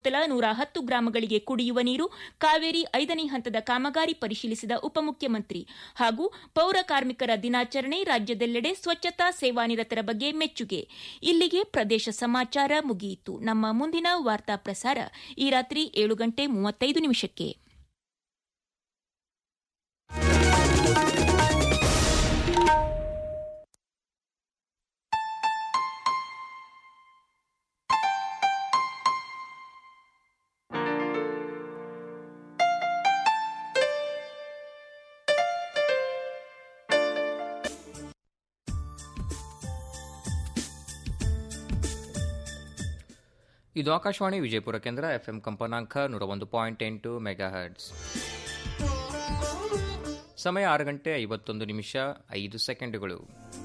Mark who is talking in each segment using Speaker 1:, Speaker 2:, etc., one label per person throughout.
Speaker 1: ಸುತ್ತಲ ನೂರ ಹತ್ತು ಗ್ರಾಮಗಳಿಗೆ ಕುಡಿಯುವ ನೀರು ಕಾವೇರಿ ಐದನೇ ಹಂತದ ಕಾಮಗಾರಿ ಪರಿಶೀಲಿಸಿದ ಉಪಮುಖ್ಯಮಂತ್ರಿ ಹಾಗೂ ಪೌರ ಕಾರ್ಮಿಕರ ದಿನಾಚರಣೆ ರಾಜ್ಯದೆಲ್ಲೆಡೆ ಸ್ವಚ್ಛತಾ ಸೇವಾನಿರತರ ಬಗ್ಗೆ ಮೆಚ್ಚುಗೆ ಇಲ್ಲಿಗೆ ಪ್ರದೇಶ ಸಮಾಚಾರ ಮುಗಿಯಿತು ನಮ್ಮ ಮುಂದಿನ ವಾರ್ತಾ ಪ್ರಸಾರ ಈ ರಾತ್ರಿ ಏಳು ಗಂಟೆ ಮೂವತ್ತೈದು ನಿಮಿಷಕ್ಕೆ
Speaker 2: ಇದು ಆಕಾಶವಾಣಿ ವಿಜಯಪುರ ಕೇಂದ್ರ ಎಫ್ಎಂ ಕಂಪನಾಂಕ ನೂರ ಒಂದು ಪಾಯಿಂಟ್ ಎಂಟು ಮೆಗಾ ಹರ್ಟ್ಸ್ ಸಮಯ ಆರು ಗಂಟೆ ಐವತ್ತೊಂದು ನಿಮಿಷ ಐದು ಸೆಕೆಂಡುಗಳು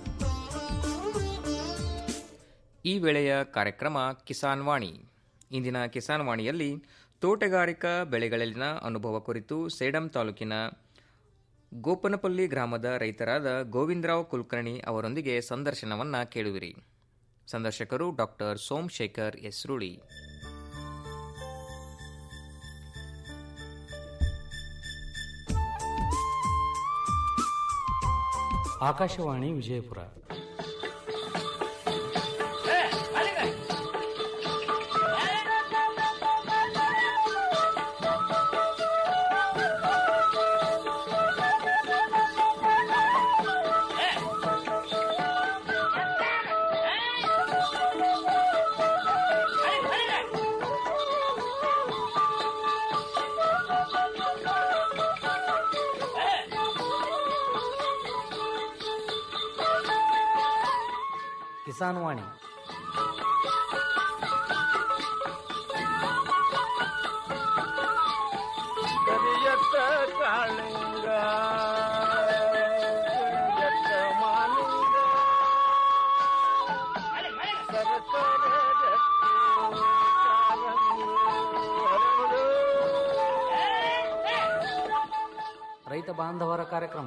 Speaker 2: ಈ ವೇಳೆಯ ಕಾರ್ಯಕ್ರಮ ಕಿಸಾನ್ ವಾಣಿ ಇಂದಿನ ಕಿಸಾನ್ ವಾಣಿಯಲ್ಲಿ ತೋಟಗಾರಿಕಾ ಬೆಳೆಗಳಲ್ಲಿನ ಅನುಭವ ಕುರಿತು ಸೇಡಂ ತಾಲೂಕಿನ ಗೋಪನಪಲ್ಲಿ ಗ್ರಾಮದ ರೈತರಾದ ಗೋವಿಂದರಾವ್ ಕುಲಕರ್ಣಿ ಅವರೊಂದಿಗೆ ಸಂದರ್ಶನವನ್ನ ಕೇಳುವಿರಿ ಸಂದರ್ಶಕರು ಡಾಕ್ಟರ್ ಸೋಮಶೇಖರ್ ಎಸ್ರುಳಿ
Speaker 3: ಆಕಾಶವಾಣಿ ವಿಜಯಪುರ ಕಿಸಾನ್ ವಾಣಿ
Speaker 4: ಕರಿಯತ್ತ ಕಾಳಿಂಗ ಕರಿಯತ್ತ ಮಾಲಿಂಗ ಸರಸರ ರಕ್ತಿ ಕಾರಂಗಿ ಹರಡು.
Speaker 3: ರೈತ ಬಾಂಧವರ ಕಾರ್ಯಕ್ರಮ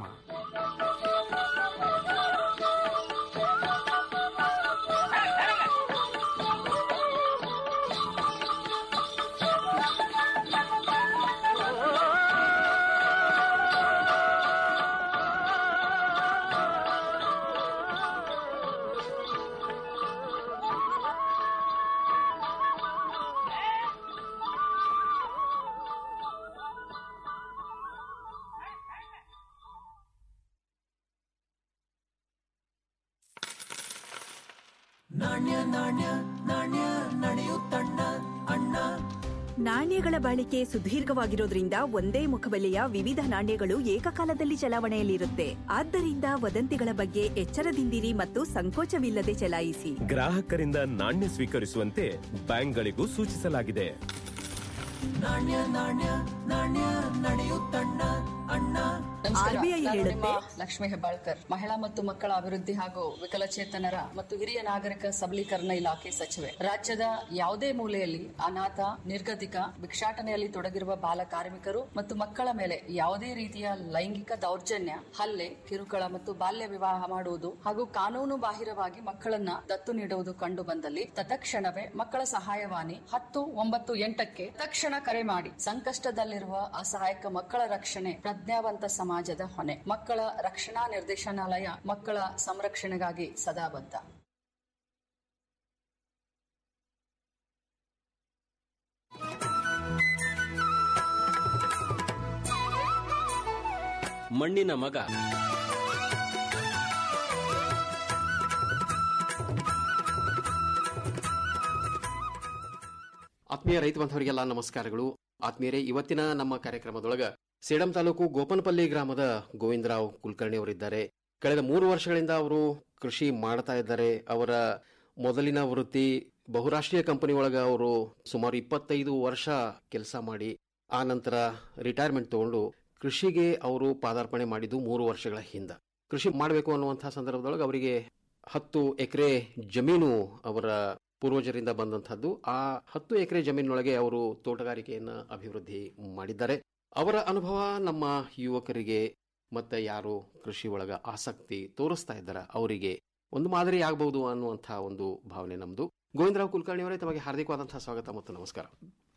Speaker 5: ನಾಣ್ಯಗಳ ಬಾಳಿಕೆ ಸುದೀರ್ಘವಾಗಿರೋದ್ರಿಂದ ಒಂದೇ ಮುಖಬೆಲೆಯ ವಿವಿಧ ನಾಣ್ಯಗಳು ಏಕಕಾಲದಲ್ಲಿ ಚಲಾವಣೆಯಲ್ಲಿರುತ್ತೆ ಆದ್ದರಿಂದ ವದಂತಿಗಳ ಬಗ್ಗೆ ಎಚ್ಚರದಿಂದಿರಿ ಮತ್ತು ಸಂಕೋಚವಿಲ್ಲದೆ ಚಲಾಯಿಸಿ
Speaker 6: ಗ್ರಾಹಕರಿಂದ ನಾಣ್ಯ ಸ್ವೀಕರಿಸುವಂತೆ ಬ್ಯಾಂಕ್ಗಳಿಗೂ ಸೂಚಿಸಲಾಗಿದೆ
Speaker 5: RBI
Speaker 7: ನಾನು
Speaker 5: ಹೇಳುತ್ತೆ-
Speaker 7: ನಿಮ್ಮ ಲಕ್ಷ್ಮಿ ಹೆಬ್ಬಾಳ್ಕರ್ ಮಹಿಳಾ ಮತ್ತು ಮಕ್ಕಳ ಅಭಿವೃದ್ಧಿ ಹಾಗೂ ವಿಕಲಚೇತನರ ಮತ್ತು ಹಿರಿಯ ನಾಗರಿಕ ಸಬಲೀಕರಣ ಇಲಾಖೆ ಸಚಿವೆ ರಾಜ್ಯದ ಯಾವುದೇ ಮೂಲೆಯಲ್ಲಿ ಅನಾಥ ನಿರ್ಗತಿಕ ಭಿಕ್ಷಾಟನೆಯಲ್ಲಿ ತೊಡಗಿರುವ ಬಾಲ ಕಾರ್ಮಿಕರು ಮತ್ತು ಮಕ್ಕಳ ಮೇಲೆ ಯಾವುದೇ ರೀತಿಯ ಲೈಂಗಿಕ ದೌರ್ಜನ್ಯ ಹಲ್ಲೆ ಕಿರುಕುಳ ಮತ್ತು ಬಾಲ್ಯ ವಿವಾಹ ಮಾಡುವುದು ಹಾಗೂ ಕಾನೂನು ಬಾಹಿರವಾಗಿ ಮಕ್ಕಳನ್ನ ದತ್ತು ನೀಡುವುದು ಕಂಡು ಬಂದಲ್ಲಿ ತತ್ಕ್ಷಣವೇ ಮಕ್ಕಳ ಸಹಾಯವಾಣಿ ಹತ್ತು ಒಂಬತ್ತು ಎಂಟಕ್ಕೆ ತಕ್ಷಣ ಕರೆ ಮಾಡಿ ಸಂಕಷ್ಟದಲ್ಲಿರುವ ಅಸಹಾಯಕ ಮಕ್ಕಳ ರಕ್ಷಣೆ ಪ್ರಜ್ಞಾವಂತ ಸಮಾಜದ ಹೊಣೆ ಮಕ್ಕಳ ರಕ್ಷಣಾ ನಿರ್ದೇಶನಾಲಯ ಮಕ್ಕಳ ಸಂರಕ್ಷಣೆಗಾಗಿ ಸದಾ ಬದ್ಧ
Speaker 8: ಮಣ್ಣಿನ ಮಗ
Speaker 9: ಆತ್ಮೀಯ ರೈತ ಬಾಂಧವರಿಗೆಲ್ಲ ನಮಸ್ಕಾರಗಳು ಆತ್ಮೀಯರೇ ಇವತ್ತಿನ ನಮ್ಮ ಕಾರ್ಯಕ್ರಮದೊಳಗ ಸೇಡಂ ತಾಲೂಕು ಗೋಪನಪಲ್ಲಿ ಗ್ರಾಮದ ಗೋವಿಂದರಾವ್ ಕುಲಕರ್ಣಿ ಅವರಿದ್ದಾರೆ ಕಳೆದ ಮೂರು ವರ್ಷಗಳಿಂದ ಅವರು ಕೃಷಿ ಮಾಡ್ತಾ ಇದ್ದಾರೆ ಅವರ ಮೊದಲಿನ ವೃತ್ತಿ ಬಹುರಾಷ್ಟ್ರೀಯ ಕಂಪನಿ ಒಳಗ ಅವರು ಸುಮಾರು ಇಪ್ಪತ್ತೈದು ವರ್ಷ ಕೆಲಸ ಮಾಡಿ ಆ ನಂತರ ರಿಟೈರ್ಮೆಂಟ್ ತಗೊಂಡು ಕೃಷಿಗೆ ಅವರು ಪಾದಾರ್ಪಣೆ ಮಾಡಿದ್ದು ಮೂರು ವರ್ಷಗಳ ಹಿಂದ ಕೃಷಿ ಮಾಡಬೇಕು ಅನ್ನುವಂತಹ ಸಂದರ್ಭದೊಳಗೆ ಅವರಿಗೆ ಹತ್ತು ಎಕರೆ ಜಮೀನು ಅವರ ಪೂರ್ವಜರಿಂದ ಬಂದಂತಹದ್ದು ಆ ಹತ್ತು ಎಕರೆ ಜಮೀನಿನೊಳಗೆ ಅವರು ತೋಟಗಾರಿಕೆಯನ್ನ ಅಭಿವೃದ್ಧಿ ಮಾಡಿದ್ದಾರೆ ಅವರ ಅನುಭವ ನಮ್ಮ ಯುವಕರಿಗೆ ಮತ್ತೆ ಯಾರು ಕೃಷಿ ಒಳಗ ಆಸಕ್ತಿ ತೋರಿಸ್ತಾ ಇದ್ದಾರೆ ಅವರಿಗೆ ಒಂದು ಮಾದರಿ ಆಗಬಹುದು ಅನ್ನುವಂತಹ ಒಂದು ಭಾವನೆ ನಮ್ದು ಗೋವಿಂದರಾವ್ ಕುಲಕರ್ಣಿ ಅವರೇ ತಮಗೆ ಹಾರ್ದಿಕವಾದಂತಹ ಸ್ವಾಗತ ಮತ್ತು ನಮಸ್ಕಾರ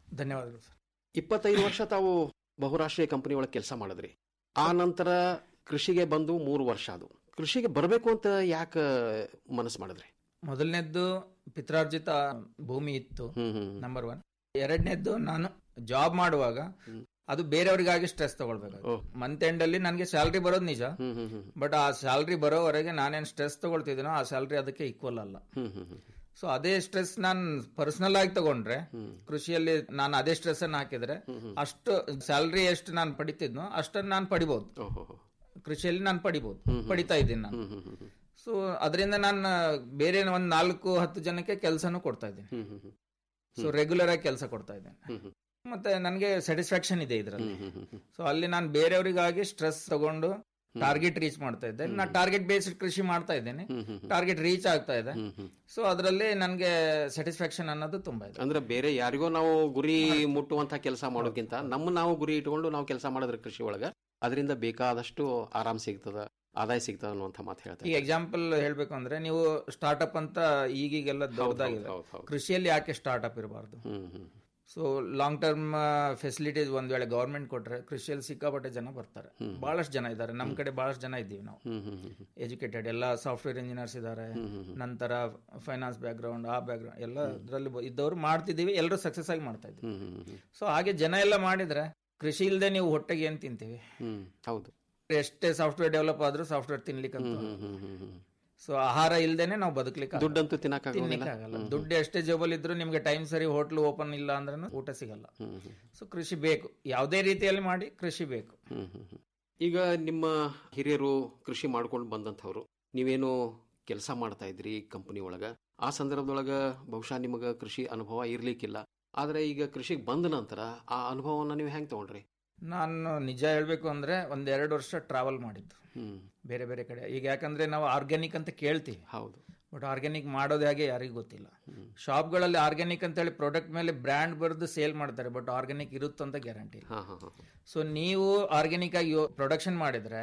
Speaker 8: ಧನ್ಯವಾದಗಳು ಸರ್
Speaker 9: ಇಪ್ಪತ್ತೈದು ವರ್ಷ ತಾವು ಬಹುರಾಷ್ಟ್ರೀಯ ಕಂಪನಿ ಒಳಗೆ ಕೆಲಸ ಮಾಡಿದ್ರಿ ಆ ನಂತರ ಕೃಷಿಗೆ ಬಂದು ಮೂರು ವರ್ಷ ಅದು ಕೃಷಿಗೆ ಬರಬೇಕು ಅಂತ ಯಾಕೆ ಮನಸ್ಸು ಮಾಡಿದ್ರಿ
Speaker 8: ಮೊದಲನೇದ್ದು ಪಿತ್ರಾರ್ಜಿತ ಭೂಮಿ ಇತ್ತು
Speaker 9: ಹ್ಮ್ ಹ್ಮ್
Speaker 8: ನಂಬರ್ ಒನ್ ಎರಡನೇದ್ದು ನಾನು ಜಾಬ್ ಮಾಡುವಾಗ ಅದು ಬೇರೆಯವರಿಗಾಗಿ ಸ್ಟ್ರೆಸ್ ತಗೊಳ್ಬೇಕಾಗುತ್ತೆ ಮಂತ್ ಎಂಡ್ ಅಲ್ಲಿ ನನಗೆ ಸ್ಯಾಲ್ರಿ ಬರೋದು ನಿಜ
Speaker 9: ಹ್ಮ್ ಹ್ಮ್ ಹ್ಮ್
Speaker 8: ಬಟ್ ಆ ಸ್ಯಾಲ್ರಿ ಬರೋವರೆಗೆ ನಾನೇನ್ ಸ್ಟ್ರೆಸ್ ತಗೊಳ್ತಿದ್ದೀನೋ ಆ ಸ್ಯಾಲ್ರಿ ಅದಕ್ಕೆ ಈಕ್ವಲ್ ಅಲ್ಲ
Speaker 9: ಹ್ಮ್ ಹ್ಮ್ ಹ್ಮ್
Speaker 8: ಸೊ ಅದೇ ಸ್ಟ್ರೆಸ್ ನಾನು ಪರ್ಸನಲ್ ಆಗಿ ತಗೊಂಡ್ರೆ ಕೃಷಿಯಲ್ಲಿ ನಾನು ಅದೇ ಸ್ಟ್ರೆಸ್ ಅನ್ನು ಹಾಕಿದ್ರೆ ಅಷ್ಟು ಸ್ಯಾಲ್ರಿ ಎಷ್ಟು ನಾನು ಪಡಿತಿದ್ನೋ ಅಷ್ಟನ್ನು ನಾನು ಪಡಿಬಹುದು
Speaker 9: ಓಹೋ
Speaker 8: ಕೃಷಿಯಲ್ಲಿ ನಾನು ಪಡಿಬಹುದು ಪಡಿತಾ ಇದ್ದೀನಿ ನಾನು
Speaker 9: ಹ್ಮ್ ಹ್ಮ್ ಹ್ಮ್
Speaker 8: ಸೊ ಅದರಿಂದ ನಾನು ಬೇರೆ ಒಂದ್ ನಾಲ್ಕು ಹತ್ತು ಜನಕ್ಕೆ ಕೆಲಸನೂ ಕೊಡ್ತಾ ಇದ್ದೀನಿ
Speaker 9: ಹ್ಮ್ ಹ್ಮ್ ಹ್ಮ್
Speaker 8: ಸೊ ರೆಗ್ಯುಲರ್ ಆಗಿ ಕೆಲಸ ಕೊಡ್ತಾ ಇದ್ದೇನೆ
Speaker 9: ಹ್ಮ್ ಹ್ಮ್
Speaker 8: ಮತ್ತೆ ನನಗೆ ಸ್ಯಾಟಿಸ್ಫ್ಯಾಕ್ಷನ್ ಇದೆ ಇದರಲ್ಲಿ
Speaker 9: ಹ್ಮ್ ಹ್ಮ್ ಹ್ಮ್
Speaker 8: ಸೊ ಅಲ್ಲಿ ನಾನು ಬೇರೆಯವರಿಗಾಗಿ ಸ್ಟ್ರೆಸ್ ತಗೊಂಡು ಟಾರ್ಗೆಟ್ ರೀಚ್ ಮಾಡ್ತಾ ಇದ್ದೆ ನಾನು ಟಾರ್ಗೆಟ್ ಬೇಸ್ಡ್ ಕೃಷಿ ಮಾಡ್ತಾ ಇದ್ದೇನೆ
Speaker 9: ಹ್ಮ್ ಹ್ಮ್ ಹ್ಮ್
Speaker 8: ಟಾರ್ಗೆಟ್ ರೀಚ್ ಆಗ್ತಾ ಇದೆ
Speaker 9: ಹ್ಮ್ ಹ್ಮ್
Speaker 8: ಸೊ ಅದರಲ್ಲಿ ನನಗೆ ಸ್ಯಾಟಿಸ್ಫ್ಯಾಕ್ಷನ್ ಅನ್ನೋದು ತುಂಬಾ ಇದೆ
Speaker 9: ಅಂದ್ರೆ ಬೇರೆ ಯಾರಿಗೋ ನಾವು ಗುರಿ ಮುಟ್ಟುವಂತ ಕೆಲಸ ಮಾಡೋಕ್ಕಿಂತ ನಮ್ಮ ನಾವು ಗುರಿ ಇಟ್ಕೊಂಡು ನಾವು ಕೆಲಸ ಮಾಡಿದ್ರೆ ಕೃಷಿ ಒಳಗ ಅದರಿಂದ ಬೇಕಾದಷ್ಟು ಆರಾಮ್ ಸಿಗ್ತದ ಆದಾಯ ಸಿಗ್ತದ ಅನ್ನುವಂತ ಮಾತು ಹೇಳ್ತಾರೆ
Speaker 8: ಈಗ ಎಕ್ಸಾಂಪಲ್ ಹೇಳ್ಬೇಕು ಅಂದ್ರೆ ನೀವು ಸ್ಟಾರ್ಟ್ಅಪ್ ಅಂತ ಈಗೀಗೆಲ್ಲ ದೊಡ್ಡದಾಗಿದೆ
Speaker 9: ಹೌದು, ಹೌದು.
Speaker 8: ಕೃಷಿಯಲ್ಲಿ ಯಾಕೆ ಸ್ಟಾರ್ಟ್ಅಪ್ ಇರಬಾರ್ದು
Speaker 9: ಹ್ಮ್ ಹ್ಮ್
Speaker 8: ಸೊ ಲಾಂಗ್ ಟರ್ಮ್ ಫೆಸಿಲಿಟೀಸ್ ಒಂದ್ ವೇಳೆ ಗವರ್ಮೆಂಟ್ ಕೊಟ್ರೆ ಕೃಷಿಯಲ್ಲಿ ಸಿಕ್ಕಾಪಟ್ಟೆ ಜನ ಬರ್ತಾರೆ ಬಹಳಷ್ಟು ಜನ ಇದ್ದಾರೆ ನಮ್ಮ ಕಡೆ ಬಹಳಷ್ಟು ಜನ ಇದ್ದೀವಿ ನಾವು
Speaker 9: ಹ್ಮ್ ಹ್ಮ್ ಹ್ಮ್
Speaker 8: ಎಜುಕೇಟೆಡ್ ಎಲ್ಲ ಸಾಫ್ಟ್ವೇರ್ ಇಂಜಿನಿಯರ್ಸ್ ಇದ್ದಾರೆ ನಂತರ ಫೈನಾನ್ಸ್ ಬ್ಯಾಕ್ ಗ್ರೌಂಡ್ ಆ ಬ್ಯಾಕ್ ಗ್ರೌಂಡ್ ಎಲ್ಲ ಇದರಲ್ಲಿ ಇದ್ದವರು ಮಾಡ್ತಿದ್ದೀವಿ ಎಲ್ಲರೂ ಸಕ್ಸಸ್ ಆಗಿ ಮಾಡ್ತಾ ಇದ್ದೀವಿ
Speaker 9: ಹ್ಮ್ ಹ್ಮ್ ಹ್ಮ್
Speaker 8: ಸೊ ಹಾಗೆ ಜನ ಎಲ್ಲ ಮಾಡಿದ್ರೆ ಕೃಷಿ ಇಲ್ಲದೆ ನೀವು ಹೊಟ್ಟೆಗೆ ಏನ್ ತಿಂತೀವಿ
Speaker 9: ಹ್ಮ್ ಹೌದು
Speaker 8: ಎಷ್ಟೇ ಸಾಫ್ಟ್ವೇರ್ ಡೆವಲಪ್ ಆದ್ರೂ ಸಾಫ್ಟ್ವೇರ್ ತಿನ್ಲಿಕ್ಕೆ
Speaker 9: ಹ್ಮ್ ಹ್ಮ್ ಹ್ಮ್ ಹ್ಮ್ ಹ್ಮ್
Speaker 8: ಸೊ ಆಹಾರ ಇಲ್ದೇನೆ ನಾವು ಬದುಕಲಿಕ್ಕೆ ಆಗಲ್ಲ.
Speaker 9: ದುಡ್ಡಂತೂ ತಿನ್ನಕ್ಕಾಗೋದಿಲ್ಲ.
Speaker 8: ತಿನ್ಲಿಕ್ಕೆ ಆಗಲ್ಲ ದುಡ್ಡು ಎಷ್ಟೇ ಜೇಬಲ್ ಇದ್ರೂ ನಿಮ್ಗೆ ಟೈಮ್ ಸರಿ ಹೋಟ್ಲ್ ಓಪನ್ ಇಲ್ಲ ಅಂದ್ರೆ ಊಟ ಸಿಗಲ್ಲ
Speaker 9: ಹ್ಮ್ ಹ್ಮ್
Speaker 8: ಸೊ ಕೃಷಿ ಬೇಕು ಯಾವುದೇ ರೀತಿಯಲ್ಲಿ ಮಾಡಿ ಕೃಷಿ ಬೇಕು
Speaker 9: ಹ್ಮ್ ಹ್ಮ್ ಹ್ಮ್. ಈಗ ನಿಮ್ಮ ಹಿರಿಯರು ಕೃಷಿ ಮಾಡ್ಕೊಂಡು ಬಂದಂಥವ್ರು ನೀವೇನು ಕೆಲಸ ಮಾಡ್ತಾ ಇದ್ರಿ ಕಂಪನಿ ಒಳಗ ಆ ಸಂದರ್ಭದೊಳಗ ಬಹುಶಃ ನಿಮಗೆ ಕೃಷಿ ಅನುಭವ ಇರ್ಲಿಕ್ಕಿಲ್ಲ ಆದ್ರೆ ಈಗ ಕೃಷಿಗೆ ಬಂದ ನಂತರ ಆ ಅನುಭವನ ನೀವು ಹೆಂಗ್ ತಗೊಂಡ್ರಿ
Speaker 8: ನಾನು ನಿಜ ಹೇಳ್ಬೇಕು ಅಂದ್ರೆ ಒಂದ್ ಎರಡು ವರ್ಷ ಟ್ರಾವೆಲ್ ಮಾಡಿದ್ದು
Speaker 9: ಹ್ಮ್
Speaker 8: ಬೇರೆ ಬೇರೆ ಕಡೆ ಈಗ ಯಾಕಂದ್ರೆ ನಾವು ಆರ್ಗ್ಯಾನಿಕ್ ಅಂತ ಕೇಳ್ತೀವಿ
Speaker 9: ಹೌದು
Speaker 8: ಬಟ್ ಆರ್ಗ್ಯಾನಿಕ್ ಮಾಡೋದು ಹೇಗೆ ಯಾರಿಗೂ ಗೊತ್ತಿಲ್ಲ ಶಾಪ್ಗಳಲ್ಲಿ ಆರ್ಗ್ಯಾನಿಕ್ ಅಂತ ಹೇಳಿ ಪ್ರಾಡಕ್ಟ್ ಮೇಲೆ ಬ್ರ್ಯಾಂಡ್ ಬರೆದು ಸೇಲ್ ಮಾಡ್ತಾರೆ ಬಟ್ ಆರ್ಗ್ಯಾನಿಕ್ ಇರುತ್ತಂತ ಗ್ಯಾರಂಟಿ ಇಲ್ಲ
Speaker 9: ಹಾ ಹಾ ಹಾ
Speaker 8: ಸೊ ನೀವು ಆರ್ಗ್ಯಾನಿಕ್ ಆಗಿ ಪ್ರೊಡಕ್ಷನ್ ಮಾಡಿದ್ರೆ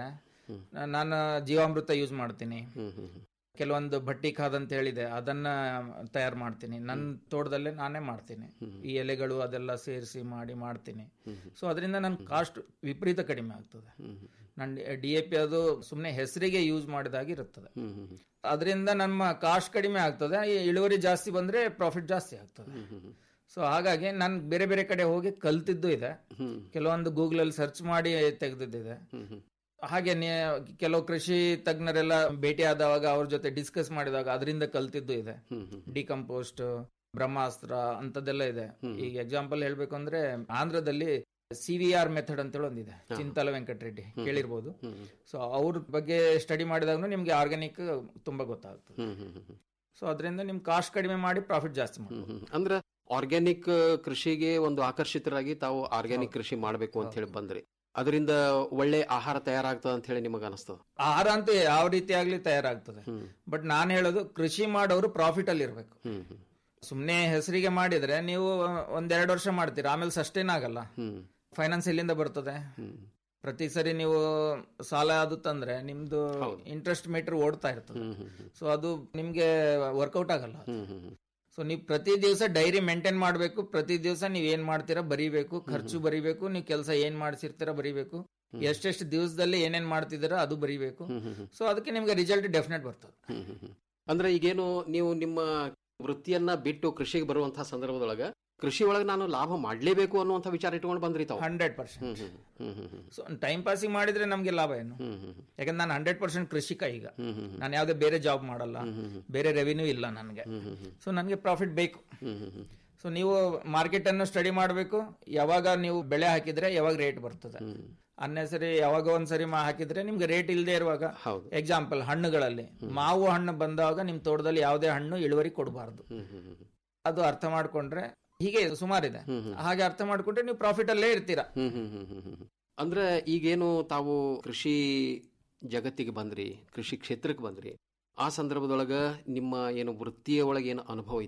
Speaker 8: ನಾನು ಜೀವಾಮೃತ ಯೂಸ್ ಮಾಡ್ತೀನಿ
Speaker 9: ಹ್ಮ್ ಹ್ಮ್ ಹ್ಮ್
Speaker 8: ಕೆಲವೊಂದು ಭಟ್ಟಿ ಖಾದ್ ಅಂತ ಹೇಳಿದೆ ಅದನ್ನ ತಯಾರು ಮಾಡ್ತೀನಿ ನನ್ನ ತೋಟದಲ್ಲೇ ನಾನೇ ಮಾಡ್ತೀನಿ ಈ ಎಲೆಗಳು ಅದೆಲ್ಲ ಸೇರಿಸಿ ಮಾಡಿ ಮಾಡ್ತೀನಿ ಸೊ ಅದರಿಂದ ನನ್ನ ಕಾಸ್ಟ್ ವಿಪರೀತ ಕಡಿಮೆ ಆಗ್ತದೆ ನನ್ನ ಡಿ ಎ ಪಿ ಅದು ಸುಮ್ಮನೆ ಹೆಸರಿಗೆ ಯೂಸ್ ಮಾಡಿದಾಗಿ ಇರುತ್ತದೆ
Speaker 9: ಹ್ಮ್ ಹ್ಮ್ ಹ್ಮ್
Speaker 8: ಅದರಿಂದ ನಮ್ಮ ಕಾಸ್ಟ್ ಕಡಿಮೆ ಆಗ್ತದೆ ಈ ಇಳುವರಿ ಜಾಸ್ತಿ ಬಂದ್ರೆ ಪ್ರಾಫಿಟ್ ಜಾಸ್ತಿ ಆಗ್ತದೆ ಸೊ ಹಾಗಾಗಿ ನಾನು ಬೇರೆ ಬೇರೆ ಕಡೆ ಹೋಗಿ ಕಲ್ತಿದ್ದು ಇದೆ
Speaker 9: ಹ್ಮ್
Speaker 8: ಕೆಲವೊಂದು ಗೂಗಲ್ ಅಲ್ಲಿ ಸರ್ಚ್ ಮಾಡಿ ತೆಗೆದಿದ್ದಿದೆ
Speaker 9: ಹ್ಮ್ ಹ್ಮ್
Speaker 8: ಹಾಗೆ ಕೆಲವು ಕೃಷಿ ತಜ್ಞರೆಲ್ಲ ಭೇಟಿ ಆದವಾಗ ಅವ್ರ ಜೊತೆ ಡಿಸ್ಕಸ್ ಮಾಡಿದಾಗ ಅದರಿಂದ ಕಲ್ತಿದ್ದು ಇದೆ
Speaker 9: ಹ್ಮ್ ಹ್ಮ್
Speaker 8: ಡಿಕಂಪೋಸ್ಟ್ ಬ್ರಹ್ಮಾಸ್ತ್ರ ಅಂತದೆಲ್ಲ ಇದೆ ಈಗ ಎಕ್ಸಾಂಪಲ್ ಹೇಳ್ಬೇಕು ಅಂದ್ರೆ ಆಂಧ್ರದಲ್ಲಿ ಸಿ ವಿ ಆರ್ ಮೆಥಡ್ ಅಂತ ಹೇಳಿ ಒಂದಿದೆ ಚಿಂತಲ ವೆಂಕಟರೆಡ್ಡಿ ಕೇಳಿರ್ಬೋದು ಸೊ ಅವ್ರ ಬಗ್ಗೆ ಸ್ಟಡಿ ಮಾಡಿದಾಗೂ ನಿಮ್ಗೆ ಆರ್ಗ್ಯಾನಿಕ್ ತುಂಬಾ ಗೊತ್ತಾಗ್ತದೆ
Speaker 9: ಹ್ಮ್ ಹ್ಮ್ ಹ್ಮ್
Speaker 8: ಸೊ ಅದರಿಂದ ನಿಮ್ ಕಾಸ್ಟ್ ಕಡಿಮೆ ಮಾಡಿ ಪ್ರಾಫಿಟ್ ಜಾಸ್ತಿ ಮಾಡಿ
Speaker 9: ಹ್ಮ್ ಹ್ಮ್. ಅಂದ್ರೆ ಆರ್ಗ್ಯಾನಿಕ್ ಕೃಷಿಗೆ ಒಂದು ಆಕರ್ಷಿತರಾಗಿ ತಾವು ಆರ್ಗ್ಯಾನಿಕ್ ಕೃಷಿ ಮಾಡಬೇಕು ಅಂತ ಹೇಳಿ ಬಂದ್ರಿ ಅದರಿಂದ ಒಳ್ಳೆ ಆಹಾರ ತಯಾರಾಗ್ತದ ಅಂತ ಹೇಳಿ ನಿಮಗೆ ಅನಿಸ್ತದ
Speaker 8: ಆಹಾರ ಅಂತೂ ಯಾವ ರೀತಿ ಆಗ್ಲಿ ತಯಾರಾಗ್ತದೆ
Speaker 9: ಹ್ಮ್
Speaker 8: ಬಟ್ ನಾನು ಹೇಳೋದು ಕೃಷಿ ಮಾಡೋರು ಪ್ರಾಫಿಟ್ ಅಲ್ಲಿ ಇರ್ಬೇಕು
Speaker 9: ಹ್ಮ್ ಹ್ಮ್
Speaker 8: ಸುಮ್ನೆ ಹೆಸರಿಗೆ ಮಾಡಿದ್ರೆ ನೀವು ಒಂದೆರಡು ವರ್ಷ ಮಾಡ್ತೀರಾ ಆಮೇಲೆ ಸಸ್ಟೈನ್ ಆಗಲ್ಲ
Speaker 9: ಹ್ಮ್
Speaker 8: ಫೈನಾನ್ಸ್ ಎಲ್ಲಿಂದ ಬರ್ತದೆ
Speaker 9: ಹ್ಮ್
Speaker 8: ಪ್ರತಿ ಸರಿ ನೀವು ಸಾಲ ಅದು ತಂದ್ರೆ ನಿಮ್ದು
Speaker 9: ಹೌದು.
Speaker 8: ಇಂಟ್ರೆಸ್ಟ್ ಮೀಟರ್ ಓಡ್ತಾ ಇರ್ತದೆ
Speaker 9: ಹ್ಮ್ ಹ್ಮ್ ಹ್ಮ್
Speaker 8: ಸೊ ಅದು ನಿಮ್ಗೆ ವರ್ಕೌಟ್ ಆಗಲ್ಲ
Speaker 9: ಹ್ಮ್ ಹ್ಮ್ ಹ್ಮ್
Speaker 8: ಸೊ ನೀವು ಪ್ರತಿ ದಿವಸ ಡೈರಿ ಮೇಂಟೈನ್ ಮಾಡಬೇಕು ಪ್ರತಿ ದಿವಸ ನೀವ್ ಏನ್ ಮಾಡ್ತೀರಾ ಬರೀಬೇಕು ಖರ್ಚು ಬರೀಬೇಕು ನೀವು ಕೆಲಸ ಏನ್ ಮಾಡ್ಸಿರ್ತೀರಾ ಬರೀಬೇಕು ಎಷ್ಟೆಷ್ಟು ದಿವಸದಲ್ಲಿ ಏನೇನ್ ಮಾಡ್ತಿದ್ದೀರಾ ಅದು ಬರೀಬೇಕು
Speaker 9: ಹ್ಮ್ ಹ್ಮ್ ಹ್ಮ್
Speaker 8: ಸೊ ಅದಕ್ಕೆ ನಿಮ್ಗೆ ರಿಸಲ್ಟ್ ಡೆಫಿನೆಟ್ ಬರ್ತದೆ
Speaker 9: ಹ್ಮ್ ಹ್ಮ್ ಹ್ಮ್. ಅಂದ್ರೆ ಈಗೇನು ನೀವು ನಿಮ್ಮ ವೃತ್ತಿಯನ್ನ ಬಿಟ್ಟು ಕೃಷಿಗೆ ಬರುವಂತಹ ಸಂದರ್ಭದೊಳಗ ಕೃಷಿ ಒಳಗೆ ನಾನು ಲಾಭ ಮಾಡ್ಲೇಬೇಕು ಅನ್ನುವಂಥ ವಿಚಾರ ಇಟ್ಕೊಂಡು ಬಂದ್ರಿ ತಾವು
Speaker 8: ಹಂಡ್ರೆಡ್ ಪರ್ಸೆಂಟ್
Speaker 9: ಹ್ಮ್ ಹ್ಮ್ ಹ್ಮ್ ಹ್ಮ್ ಹ್ಮ್
Speaker 8: ಸೊ ಟೈಮ್ ಪಾಸಿಂಗ್ ಮಾಡಿದ್ರೆ ನಮ್ಗೆ ಲಾಭ ಏನು
Speaker 9: ಹ್ಮ್ ಹ್ಮ್ ಹ್ಮ್
Speaker 8: ಯಾಕಂದ್ರೆ ನಾನು ಹಂಡ್ರೆಡ್ ಪರ್ಸೆಂಟ್ ಕೃಷಿಕ ಈಗ
Speaker 9: ಹ್ಮ್ ಹ್ಮ್ ಹ್ಮ್
Speaker 8: ನಾನು ಯಾವುದೇ ಬೇರೆ ಜಾಬ್ ಮಾಡಲ್ಲ
Speaker 9: ಹ್ಮ್ ಹ್ಮ್ ಹ್ಮ್.
Speaker 8: ಬೇರೆ ರೆವಿನ್ಯೂ ಇಲ್ಲ ನನಗೆ
Speaker 9: ಹ್ಮ್ ಹ್ಮ್ ಹ್ಮ್.
Speaker 8: ಸೊ ನನಗೆ ಪ್ರಾಫಿಟ್ ಬೇಕು
Speaker 9: ಹ್ಮ್ ಹ್ಮ್ ಹ್ಮ್.
Speaker 8: ಸೊ ನೀವು ಮಾರ್ಕೆಟ್ ಅನ್ನು ಸ್ಟಡಿ ಮಾಡಬೇಕು ಯಾವಾಗ ನೀವು ಬೆಳೆ ಹಾಕಿದ್ರೆ ಯಾವಾಗ ರೇಟ್ ಬರ್ತದೆ
Speaker 9: ಹ್ಮ್.
Speaker 8: ಅನ್ನೆಸರಿ ಯಾವಾಗ ಒಂದ್ಸರಿ ಮಾ ಹಾಕಿದ್ರೆ ನಿಮ್ಗೆ ರೇಟ್ ಇಲ್ಲದೆ ಇರುವಾಗ
Speaker 9: ಹೌದು
Speaker 8: ಎಕ್ಸಾಂಪಲ್ ಹಣ್ಣುಗಳಲ್ಲಿ ಮಾವು ಹಣ್ಣು ಬಂದಾಗ ನಿಮ್ ತೋಟದಲ್ಲಿ ಯಾವುದೇ ಹಣ್ಣು ಇಳುವರಿ ಕೊಡಬಾರ್ದು
Speaker 9: ಹ್ಮ್ ಹ್ಮ್ ಹ್ಮ್.
Speaker 8: ಅದು ಅರ್ಥ ಮಾಡ್ಕೊಂಡ್ರೆ ಹೀಗೆ ಸುಮಾರಿದೆ
Speaker 9: ಹ್ಮ್ ಹ್ಮ್.
Speaker 8: ಹಾಗೆ ಅರ್ಥ ಮಾಡ್ಕೊಂಡ್ರೆ ನೀವು ಪ್ರಾಫಿಟ್ ಅಲ್ಲೇ ಇರ್ತೀರಾ
Speaker 9: ಹ್ಮ್ ಹ್ಮ್ ಹ್ಮ್ ಹ್ಮ್ ಹ್ಮ್. ಅಂದ್ರೆ ಈಗೇನು ತಾವು ಕೃಷಿ ಜಗತ್ತಿಗೆ ಬಂದ್ರಿ ಕೃಷಿ ಕ್ಷೇತ್ರಕ್ಕೆ ಬಂದ್ರಿ ಆ ಸಂದರ್ಭದೊಳಗ ನಿಮ್ಮ ಏನು ವೃತ್ತಿಯ ಒಳಗೆ ಏನು ಅನುಭವ ಇತ್ತು